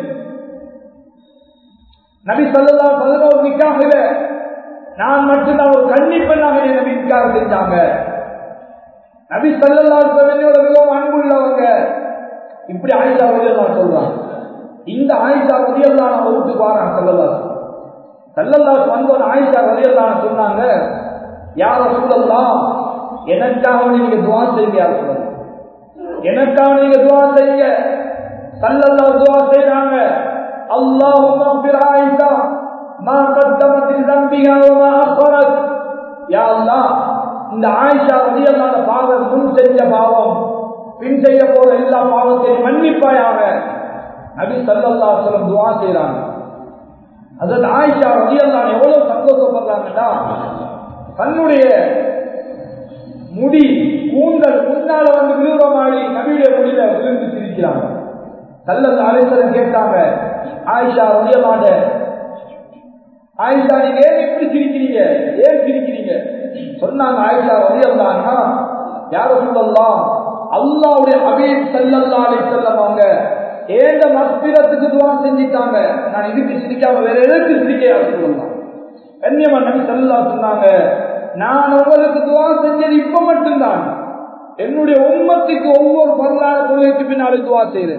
S2: நபி சல்லல்லா பதினோரு நிக்காக நான் மட்டும்தான் ஒரு கன்னி பெண்ணாக என்னை நபி நிக்காக செஞ்சாங்க நபி சல்லல்லா என்னோட மிகவும் அன்புள்ளவங்க இப்படி ஆயிஷா ரதி அல்லா சொல்றாங்க இந்த ஆயிஷா ரதியல்லா நம்ம வீட்டுக்கு வாரான் சல்லல்லா சல்லல்லாஸ் வந்தோட ஆயிஷா ரதியல்லா சொன்னாங்க யார சொல்லலாம் எனக்காக நீங்க துவா செய்யுங்க யார் சொல்லுங்க எனக்காக நீங்க துவா செய்யுங்க சல்லல்லா துவா செய்றாங்க اللهم اغفر عائشة ما قدمت ذنبها وما أخرت يا الله இந்த ஆயிஷா ரதியல்லாத பாவம் முன் செஞ்ச பாவம் பின் செய்ய போற எல்லா பாவத்தையும் மன்னிப்பாயாக நபி சல்லல்லா சொல்லம் துவா செய்யறாங்க அதாவது ஆயிஷா ரதியல்லான் எவ்வளவு சந்தோஷப்படுறாங்கன்னா தன்னுடைய முடி கூந்தல் முன்னால வந்து விழுவமாடி நபியுடைய முடியில விழுந்து சிரிக்கிறாங்க சல்லல்லா அலிசலம் கேட்டாங்க ஆயிஷா ரதியல்லாண்ட ஆயிஷா நீங்க ஏன் இப்படி சிரிக்கிறீங்க ஏன் சிரிக்கிறீங்க சொன்னாங்க ஆயிஷா வழியல்லான்னா யார சொல்லலாம் அல்லாவுடைய ஹபீப் ஸல்லல்லாஹு அலைஹி வஸல்லம் அவங்க ஏந்த மஸ்பிரத்துக்கு துவா செஞ்சிட்டாங்க நான் இதுக்கு சிரிக்காம வேற எதுக்கு சிரிக்க சொல்லலாம் கண்ணியமா நபி ஸல்லல்லாஹு சொன்னாங்க நான் உங்களுக்கு துவா செஞ்சது இப்ப மட்டும்தான் என்னுடைய உம்மத்துக்கு ஒவ்வொரு பரலான தொழிலுக்கு பின்னாலே துவா செய்கிறேன்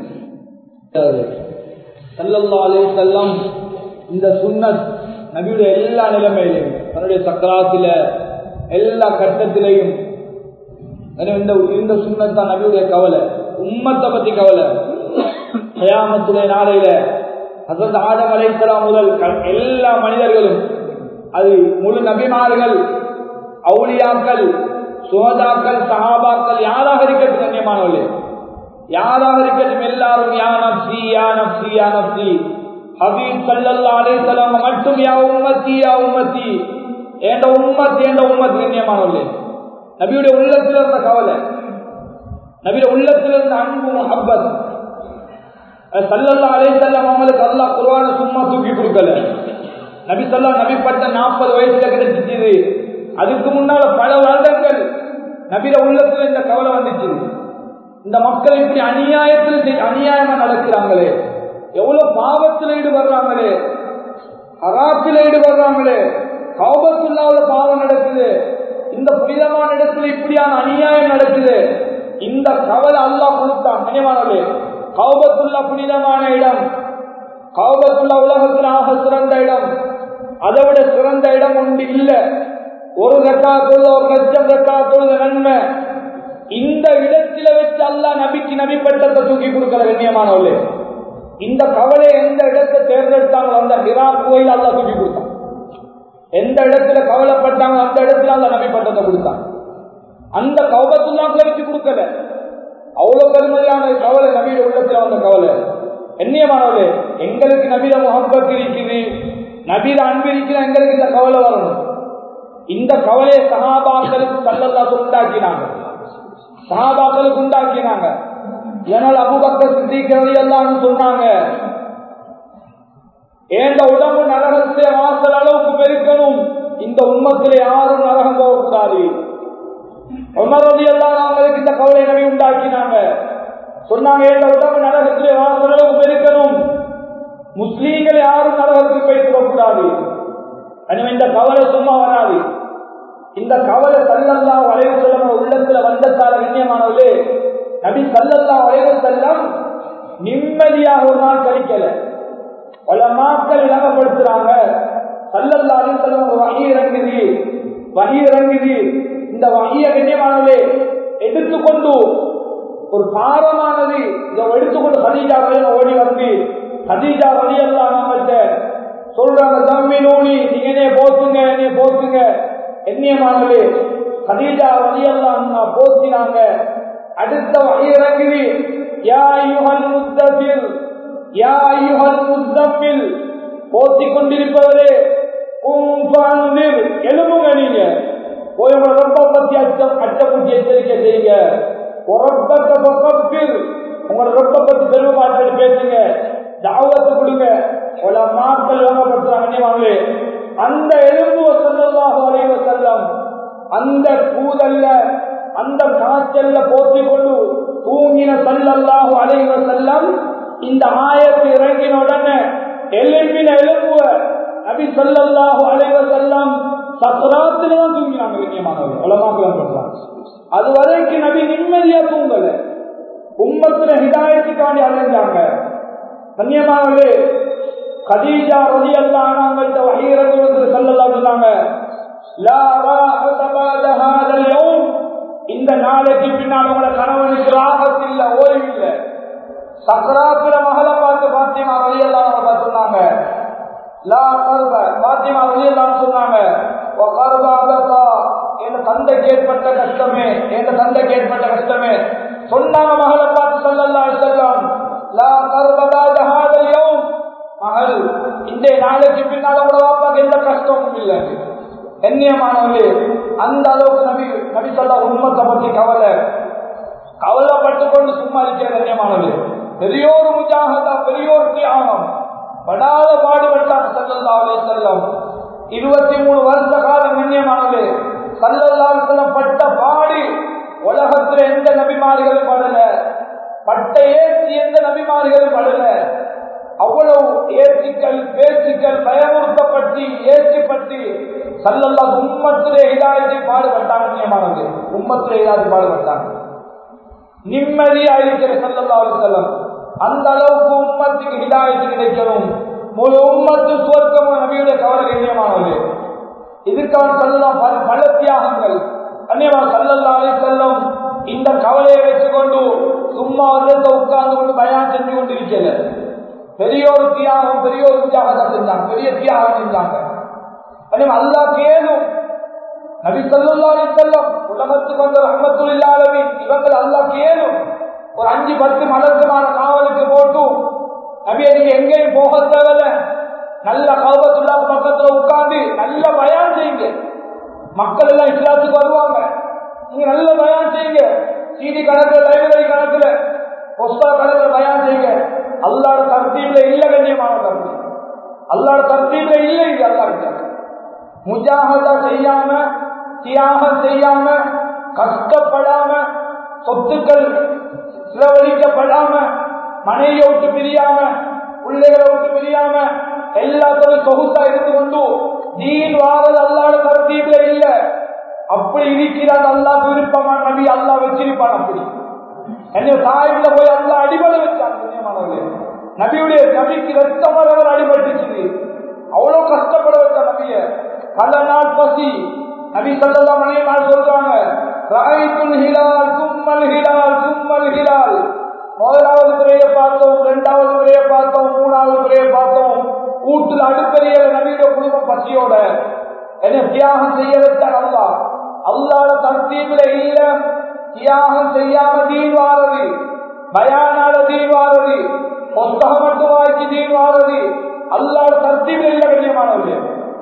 S2: ஸல்லல்லாஹு அலைஹி வஸல்லம் இந்த சுன்னத் நபியுடைய எல்லா நிலைமையிலையும் தன்னுடைய சக்கராத்தில எல்லா கட்டத்திலையும் இந்த இந்த சுண்ணத் தான் நபியுடைய கவலை உம்மத்தை பத்தி கவலை கயாமத்துடைய நாளையில ஹசரத் ஆதம் அலைஹிஸ்ஸலாம் முதல் க- எல்லா மனிதர்களும் அது முழு நபிமார்கள் அவுலியாக்கள் சுகதாக்கள் சஹாபாக்கள் யாராக இருக்கட்டும் கண்ணியமானவர்களே யாராக இருக்கட்டும் எல்லாரும் யா நப்சி யா நப்சி யா நப்சி ஹபீப் ஸல்லல்லாஹு அலைஹி வஸல்லம் மட்டும் யா உம்மத்தி யா உம்மத்தி ஏண்ட உம்மத் ஏண்ட உம்மத் கண்ணியமானவர்களே நபியுடைய உள்ளத்தில் இருந்த கவலை நபியுடைய உள்ளத்தில் இருந்த அன்பு முஹப்பத் சல்லல்லா அலைஹிஸ்ஸலாம் அவங்களுக்கு அல்லாஹ் குர்ஆனை சும்மா தூக்கி கொடுக்கல நபி சொல்லா நபி பட்ட நாற்பது வயசுல கிடைச்சிச்சு அதுக்கு முன்னால பல வருடங்கள் நபியில உள்ளத்துல இந்த கவலை வந்துச்சு இந்த மக்கள் இப்படி அநியாயத்தில் செய்- அநியாயமா நடக்கிறாங்களே எவ்வளவு பாவத்தில் ஈடுபடுறாங்களே ஹராத்தில் ஈடுபடுறாங்களே கௌபத்துள்ளாவுல பாவம் நடக்குது இந்த புனிதமான இடத்துல இப்படியான அநியாயம் நடக்குது இந்த கவலை அல்லாஹ் கொடுத்தான் கனியமானவர்களே கௌபத்துல்லா புனிதமான இடம் கௌபத்துல்லா உலகத்தில் ஆக சிறந்த இடம் அதை விட சிறந்த இடம் ஒன்று இல்ல ஒரு ரெக்கா தொழுத ஒரு லட்சம் ரெக்கா தொழுத நன்மை இந்த இடத்தில வச்சு அல்லாஹ் நபிக்கு நபி பட்டத்தை தூக்கி கொடுக்கிற கண்ணியமானவர்களே இந்த கவலை எந்த இடத்தை தேர்ந்தெடுத்தாங்களோ அந்த ஹிரா கோயில் அல்லாஹ் தூக்கி கொடுத்தான் எந்த இடத்துல கவலைப்பட்டாங்க அந்த இடத்துல அந்த நபி பட்டத்தை கொடுத்தான் அந்த கௌபத்துல்லாக்களை வச்சு கொடுக்கல அவ்வளவு பெருமதியான கவலை நபியோட உள்ளத்துல வந்த கவலை எண்ணியமானவர்களே எங்களுக்கு நபியில முகப்பத் இருக்குது நபியில அன்பு இருக்கிற எங்களுக்கு இந்த கவலை வரணும் இந்த கவலையை சகாபாக்களுக்கு சல்லல்லாஹு உண்டாக்கினாங்க சகாபாக்களுக்கு உண்டாக்கினாங்க இதனால் அபுபக்கர் சித்திக்கிறது எல்லாம் சொன்னாங்க ஏந்த உடம்பு நரகத்திலே வாசல் அளவுக்கு பெருக்கணும் இந்த உம்மத்திலே யாரும் நரகம் போகக்கூடாது உமரதி எல்லாம் அவங்களுக்கு இந்த கவலை நபி உண்டாக்கினாங்க சொன்னாங்க ஏந்த உடம்பு நரகத்திலே வாசல் அளவுக்கு பெருக்கணும் முஸ்லீம்கள் யாரும் நரகத்துக்கு போயிட்டு போகக்கூடாது எனவே இந்த கவலை சும்மா வராது இந்த கவலை சல்லல்லா வளைவு செல்லம் உள்ளத்துல வந்தத்தால கண்ணியமானவர்களே நபி சல்லல்லா வளைவு செல்லம் நிம்மதியாக ஒரு நாள் கழிக்கல பல நாட்கள் இளமப்படுத்துறாங்க சல்லல்லா செல்லம் ஒரு வகி இறங்குது வகி இறங்குது இந்த வகிய கண்ணியமானவர்களே எடுத்துக்கொண்டு ஒரு பாரமானது இதை எடுத்துக்கொண்டு ஹதீஜா வழியில ஓடி வந்து ஹதீஜா வழியெல்லாம் நம்மள்கிட்ட சொல்றாங்க தம்மி நூனி நீங்க என்னைய போத்துங்க என்னைய போத்துங்க எண்ணியமானது ஹதீஜா வழியெல்லாம் போத்தினாங்க அடுத்த வகை இறங்குது யா யுகல் முத்தபில் யா யுகல் முத்தமில் போத்திக் கொண்டிருப்பவரே பூம்பாந்திர் எலும்புங்க நீங்க போய் உங்களை ரொம்ப பத்தி அச்சம் அச்சப்பூட்டி எச்சரிக்கை செய்யுங்க உரப்பத்த பக்கத்தில் உங்களை ரொம்ப பத்தி பெருமாற்று பேசுங்க தாவத்து கொடுங்க பல மாக்கள் வாங்கப்படுத்துறாங்க அந்த எலும்பு செல்லமாக வரைவ செல்லம் அந்த கூதல்ல அந்த காய்ச்சல்ல போத்தி கொண்டு தூங்கின சல்லல்லாஹு அலைவ செல்லம் இந்த ஆயத்து இறங்கின உடனே எலும்பின எலும்புவ நபி சொல்லல்லாஹு அலைவ செல்லம் சத்ராத்துல தான் தூங்கினாங்க கண்ணியமானவர்கள் உலமாக்கள் சொல்றாங்க அது வரைக்கும் நபி நிம்மதியா தூங்கல உம்மத்துல ஹிதாயத்துக்காண்டி அலைஞ்சாங்க கண்ணியமானவர்களே கதீஜா ரதி அல்லாஹ்ங்கள்ட்ட வஹீரத்து ஸல்லல்லாஹு சொன்னாங்க லா ராஹத பாத ஹாதல் யௌம் இந்த நாளைக்கு பின்னால் உங்களோட கணவனுக்கு ராகத் இல்ல ஓய்வு இல்ல சக்கராத்துல மகள பார்த்து பாத்திமா ரதி அல்லாஹ் சொன்னாங்க லா கர்ப பாத்திமா ரதி அல்லாஹ் சொன்னாங்க وقرب அபதா என் தந்தைக்கு ஏற்பட்ட கஷ்டமே என் தந்தைக்கு ஏற்பட்ட கஷ்டமே சொன்னாங்க மகளை பார்த்து ஸல்லல்லாஹு அலைஹி வஸல்லம் லா கர்ப பாத ஹாதல் யௌம் மகள் இந்த நாளைக்கு பின்னால் உங்களோட வாப்பாக்கு எந்த கஷ்டமும் இல்லை கண்ணியமானவர்களே அந்த அளவுக்கு நபி நபி சொல்ல உண்மத்தை பத்தி கவலை கவலைப்பட்டு கொண்டு சும்மா இருக்கிற கண்ணியமானது பெரியோர் முஜாகதா பெரியோர் தியாகம் படாத பாடுபட்டார் செல்லல்லா அலே செல்லம் இருபத்தி மூணு வருஷ காலம் கண்ணியமானது சல்லல்லாஹு பட்ட பாடி உலகத்துல எந்த நபிமார்களும் படல பட்ட ஏற்றி எந்த நபிமார்களும் படல அவ்வளவு ஏற்றிகள் பேச்சுக்கள் பயமுறுத்தப்பட்டு ஏற்றிப்பட்டு சல்லல்லா உம்மத்திலே இதாயத்தை பாடுபட்டாங்க நியமானது உம்மத்திலே இதாயத்தை பாடுபட்டாங்க நிம்மதியா இருக்கிற சல்லல்லா செல்லம் அந்த அளவுக்கு உம்மத்துக்கு ஹிதாயத்து கிடைக்கணும் முழு உம்மத்து சுவர்க்கம் நபியுடைய கவலை கண்ணியமானது இதுக்கான செல்லம் பல தியாகங்கள் கண்ணியமா சல்லல்லா செல்லம் இந்த கவலையை வச்சுக்கொண்டு சும்மா ஒரு உட்கார்ந்து கொண்டு பயான் செஞ்சு கொண்டிருக்கல பெரிய ஒரு தியாகம் பெரிய ஒரு தியாகத்தை செஞ்சாங்க பெரிய தியாகம் செஞ்சாங்க அல்லா கேளும் நபி சொல்லி செல்லம் உலகத்துக்கு வந்த ரஹமத்துல் இல்லாதவி இவங்கள் அல்லா கேளும் ஒரு அஞ்சு பத்து மலர்க்குமான காவலுக்கு போட்டும் நபியை நீங்க எங்கேயும் போக தேவையில்ல நல்ல கௌபத்துல்லா பக்கத்துல உட்கார்ந்து நல்ல பயான் செய்யுங்க மக்கள் எல்லாம் இஸ்லாத்துக்கு வருவாங்க நீங்க நல்ல பயான் செய்யுங்க சிடி கணக்குல லைப்ரரி கணக்குல புஸ்தக கணக்குல பயான் செய்யுங்க அல்லாட தர்த்தீப்ல இல்ல கண்ணியமான தர்த்தி அல்லாட தர்த்தீப்ல இல்ல இது அல்லா முஜாகதா செய்யாம தியாகம் செய்யாம கஷ்டப்படாம சொத்துக்கள் செலவழிக்கப்படாம மனைவியை விட்டு பிரியாம பிள்ளைகளை விட்டு பிரியாம எல்லாத்தையும் சொகுசா இருந்து கொண்டு நீன் வாரது அல்லாட தர்த்தீப்ல இல்ல அப்படி இருக்கிறான் அல்லா விருப்பமான நபி அல்லா வச்சிருப்பான் அப்படி என்ன தாயில போய் அல்லா அடிபட வச்சான் கண்ணியமானவர்களே நபியுடைய நபிக்கு ரத்தம் வரவர் அடிபட்டுச்சு அவ்வளவு கஷ்டப்பட வச்ச நபிய பல நாள் பசி நபி சல்லல்லாஹு அலைஹி வஸல்லம் சொல்றாங்க ராயித்துல் ஹிலால் சும்மல் ஹிலால் சும்மல் ஹிலால் முதலாவது துறையை பார்த்தோம் இரண்டாவது துறையை பார்த்தோம் மூணாவது துறையை பார்த்தோம் வீட்டுல அடுப்பறியில நபியுடைய குடும்பம் பசியோட என்ன தியாகம் செய்ய வச்சான் அல்லா அல்லாத தர்த்தீபில இல்ல தியாகம் செய்யாம தீன் வாரது பயானால தீன் வாரது புத்தகம் மட்டும் வாய்ச்சி தீன் வாரது அல்லாத தர்த்தீபில இல்ல கண்ணியமானவர்களே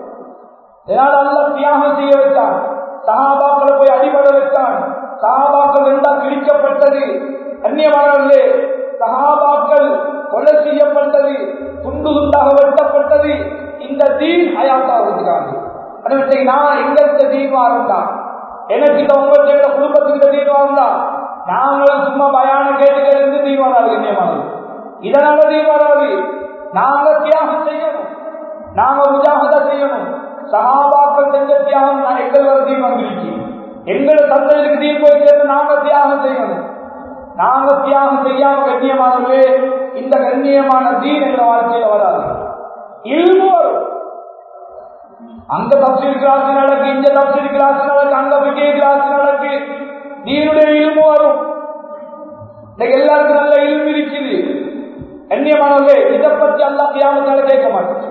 S2: இதனால அல்ல தியாகம் செய்ய வச்சான் சகாபாக்களை போய் அடிபட வச்சான் சகாபாக்கள் ரெண்டா கிழிக்கப்பட்டது அந்நியமானவர்களே சகாபாக்கள் கொலை செய்யப்பட்டது துண்டு துண்டாக வெட்டப்பட்டது இந்த தீன் அயாத்தாகிறதுக்காக அதற்கு நான் எங்கிட்ட தீன் வாரண்டா எனக்கு இந்த உங்கள்கிட்ட குடும்பத்துக்கிட்ட தீன் வாரண்டா நாங்களும் சும்மா பயான கேட்டுக்கிட்டு இருந்து தீன் வராது கண்ணியமானது இதனால தீன் வராது நாங்க தியாகம் செய்யணும் நாங்க முஜாகதா செய்யணும் சகாபாக்கள் செஞ்ச தியாகம் எங்கள் வர தீன் வந்துருச்சு எங்கள் தந்தைக்கு தீன் போய் சேர்ந்து நாங்க தியாகம் செய்யணும் நாங்க தியாகம் செய்யாம கண்ணியமானவே இந்த கண்ணியமான தீன் என்ற வாழ்க்கையில வராது இல்மு வரும் அங்க தப்சீல் கிளாஸ் நடக்கு இந்த தப்சீல் கிளாஸ் நடக்கு அங்க விஜய் கிளாஸ் நடக்கு தீனுடைய இல்மு வரும் இன்னைக்கு எல்லாருக்கும் நல்ல இல்மு இருக்குது கண்ணியமானவே இதை பத்தி அல்லா தியாகத்தால கேட்க மாட்டேன்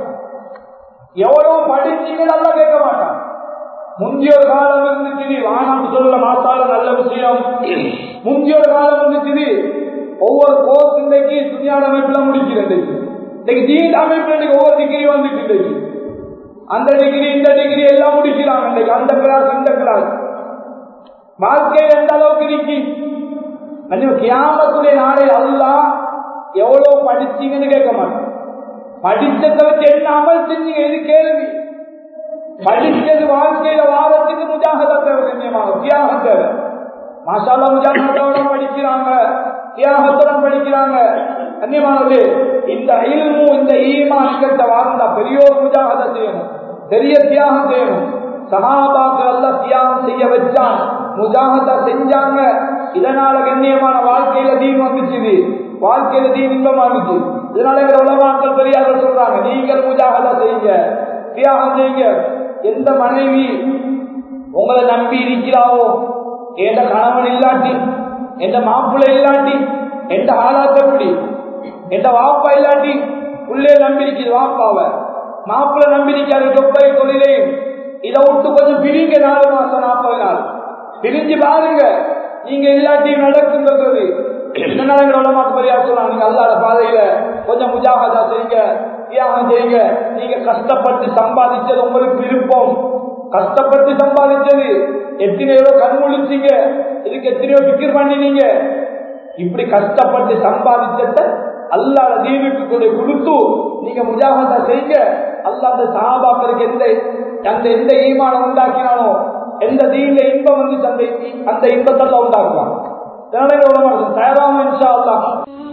S2: எவ்வளவு படிச்சீங்க நல்லா கேட்க மாட்டான் முந்தைய ஒரு காலம் இருந்துச்சு வானாம் சொல்ல மாத்தால நல்ல விஷயம் முந்தைய ஒரு காலம் இருந்துச்சு ஒவ்வொரு கோர்ஸ் இன்றைக்கு துணியாட அமைப்புல முடிக்கிறது இன்னைக்கு தீன் அமைப்புல இன்னைக்கு ஒவ்வொரு டிகிரி வந்துட்டு இன்றைக்கு அந்த டிகிரி இந்த டிகிரி எல்லாம் முடிக்கிறாங்க இன்னைக்கு அந்த கிளாஸ் இந்த கிளாஸ் வாழ்க்கையில் எந்த அளவுக்கு இருக்கு கியாமத்துடைய நாளை அல்லா எவ்வளவு படிச்சீங்கன்னு கேட்க மாட்டேன் படிச்சதை வச்சு என்ன அமல் செஞ்சீங்க இது கேள்வி படிச்சது வாழ்க்கையில வாரத்துக்கு முஜாகதா தேவை கண்ணியமாக தியாக தேவை மாஷாலா முஜாகதோட படிக்கிறாங்க தியாகத்தோட படிக்கிறாங்க கண்ணியமானது இந்த இல்மு இந்த ஈமான் கட்ட வாழ்ந்தா பெரிய ஒரு முஜாகதா செய்யணும் பெரிய தியாகம் செய்யணும் சகாபாக்கள் எல்லாம் தியாகம் செய்ய வச்சான் முஜாகதா செஞ்சாங்க இதனால கண்ணியமான வாழ்க்கையில தீன் வந்துச்சு வாழ்க்கையில தீன் இன்பம் வந்துச்சு இதனால எங்க உலமாக்கள் பெரியார்கள் சொல்றாங்க நீங்கள் முஜாகதா செய்யுங்க தியாகம் செய்யுங்க எந்த மனைவி உங்களை நம்பி இருக்கிறாவோ எந்த கணவன் இல்லாட்டி எந்த மாப்பிள்ளை இல்லாட்டி எந்த ஆளாத்த எப்படி எந்த வாப்பா இல்லாட்டி உள்ளே நம்பி இருக்குது வாப்பாவை மாப்பிள்ளை நம்பி இருக்காரு தொப்பை தொழிலை இதை விட்டு கொஞ்சம் பிரிங்க நாலு மாசம் நாற்பது நாள் பிரிஞ்சு பாருங்க நீங்க இல்லாட்டி நடக்குங்கிறது என்ன உலமாக்கு பெரியா சொல்லலாம் நீங்க அல்லாத பாதையில கொஞ்சம் முஜாகதா செய்யுங்க தியாகம் செய்யுங்க நீங்க கஷ்டப்பட்டு சம்பாதிச்சது உங்களுக்கு விருப்பம் கஷ்டப்பட்டு சம்பாதிச்சது எத்தனையோ கண் முழிச்சீங்க இதுக்கு எத்தனையோ பிக்கர் பண்ணினீங்க இப்படி கஷ்டப்பட்டு சம்பாதிச்சத அல்லாத தீனுக்கு கூட கொடுத்து நீங்க முஜாகதா செய்யுங்க அல்லாத சகாபாக்களுக்கு எந்த அந்த எந்த ஈமான உண்டாக்கினானோ எந்த தீன்ல இன்பம் வந்து அந்த அந்த இன்பத்தை அல்லாஹ் உண்டாக்குவான் அதனால உலகம் தயாராம இன்ஷா அல்லாஹ்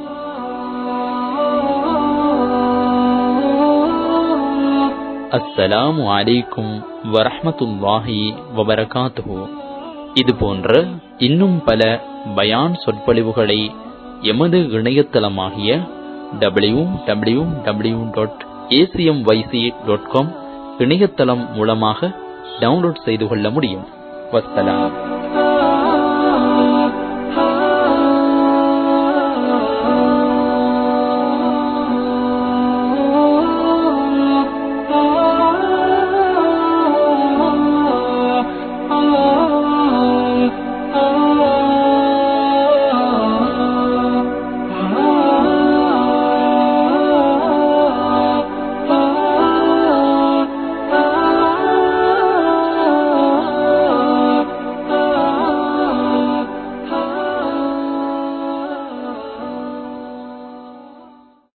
S3: அஸ்ஸலாமு அலைக்கும் வரஹ்மத்துல்லாஹி வபரகாத்துஹு இது போன்ற இன்னும் பல பயான் சொற்பொழிவுகளை எமது இணையதளமாகிய W W W dot A C M Y C dot com இணையதளம் மூலமாக டவுன்லோட் செய்து கொள்ள முடியும் வஸ்ஸலாம்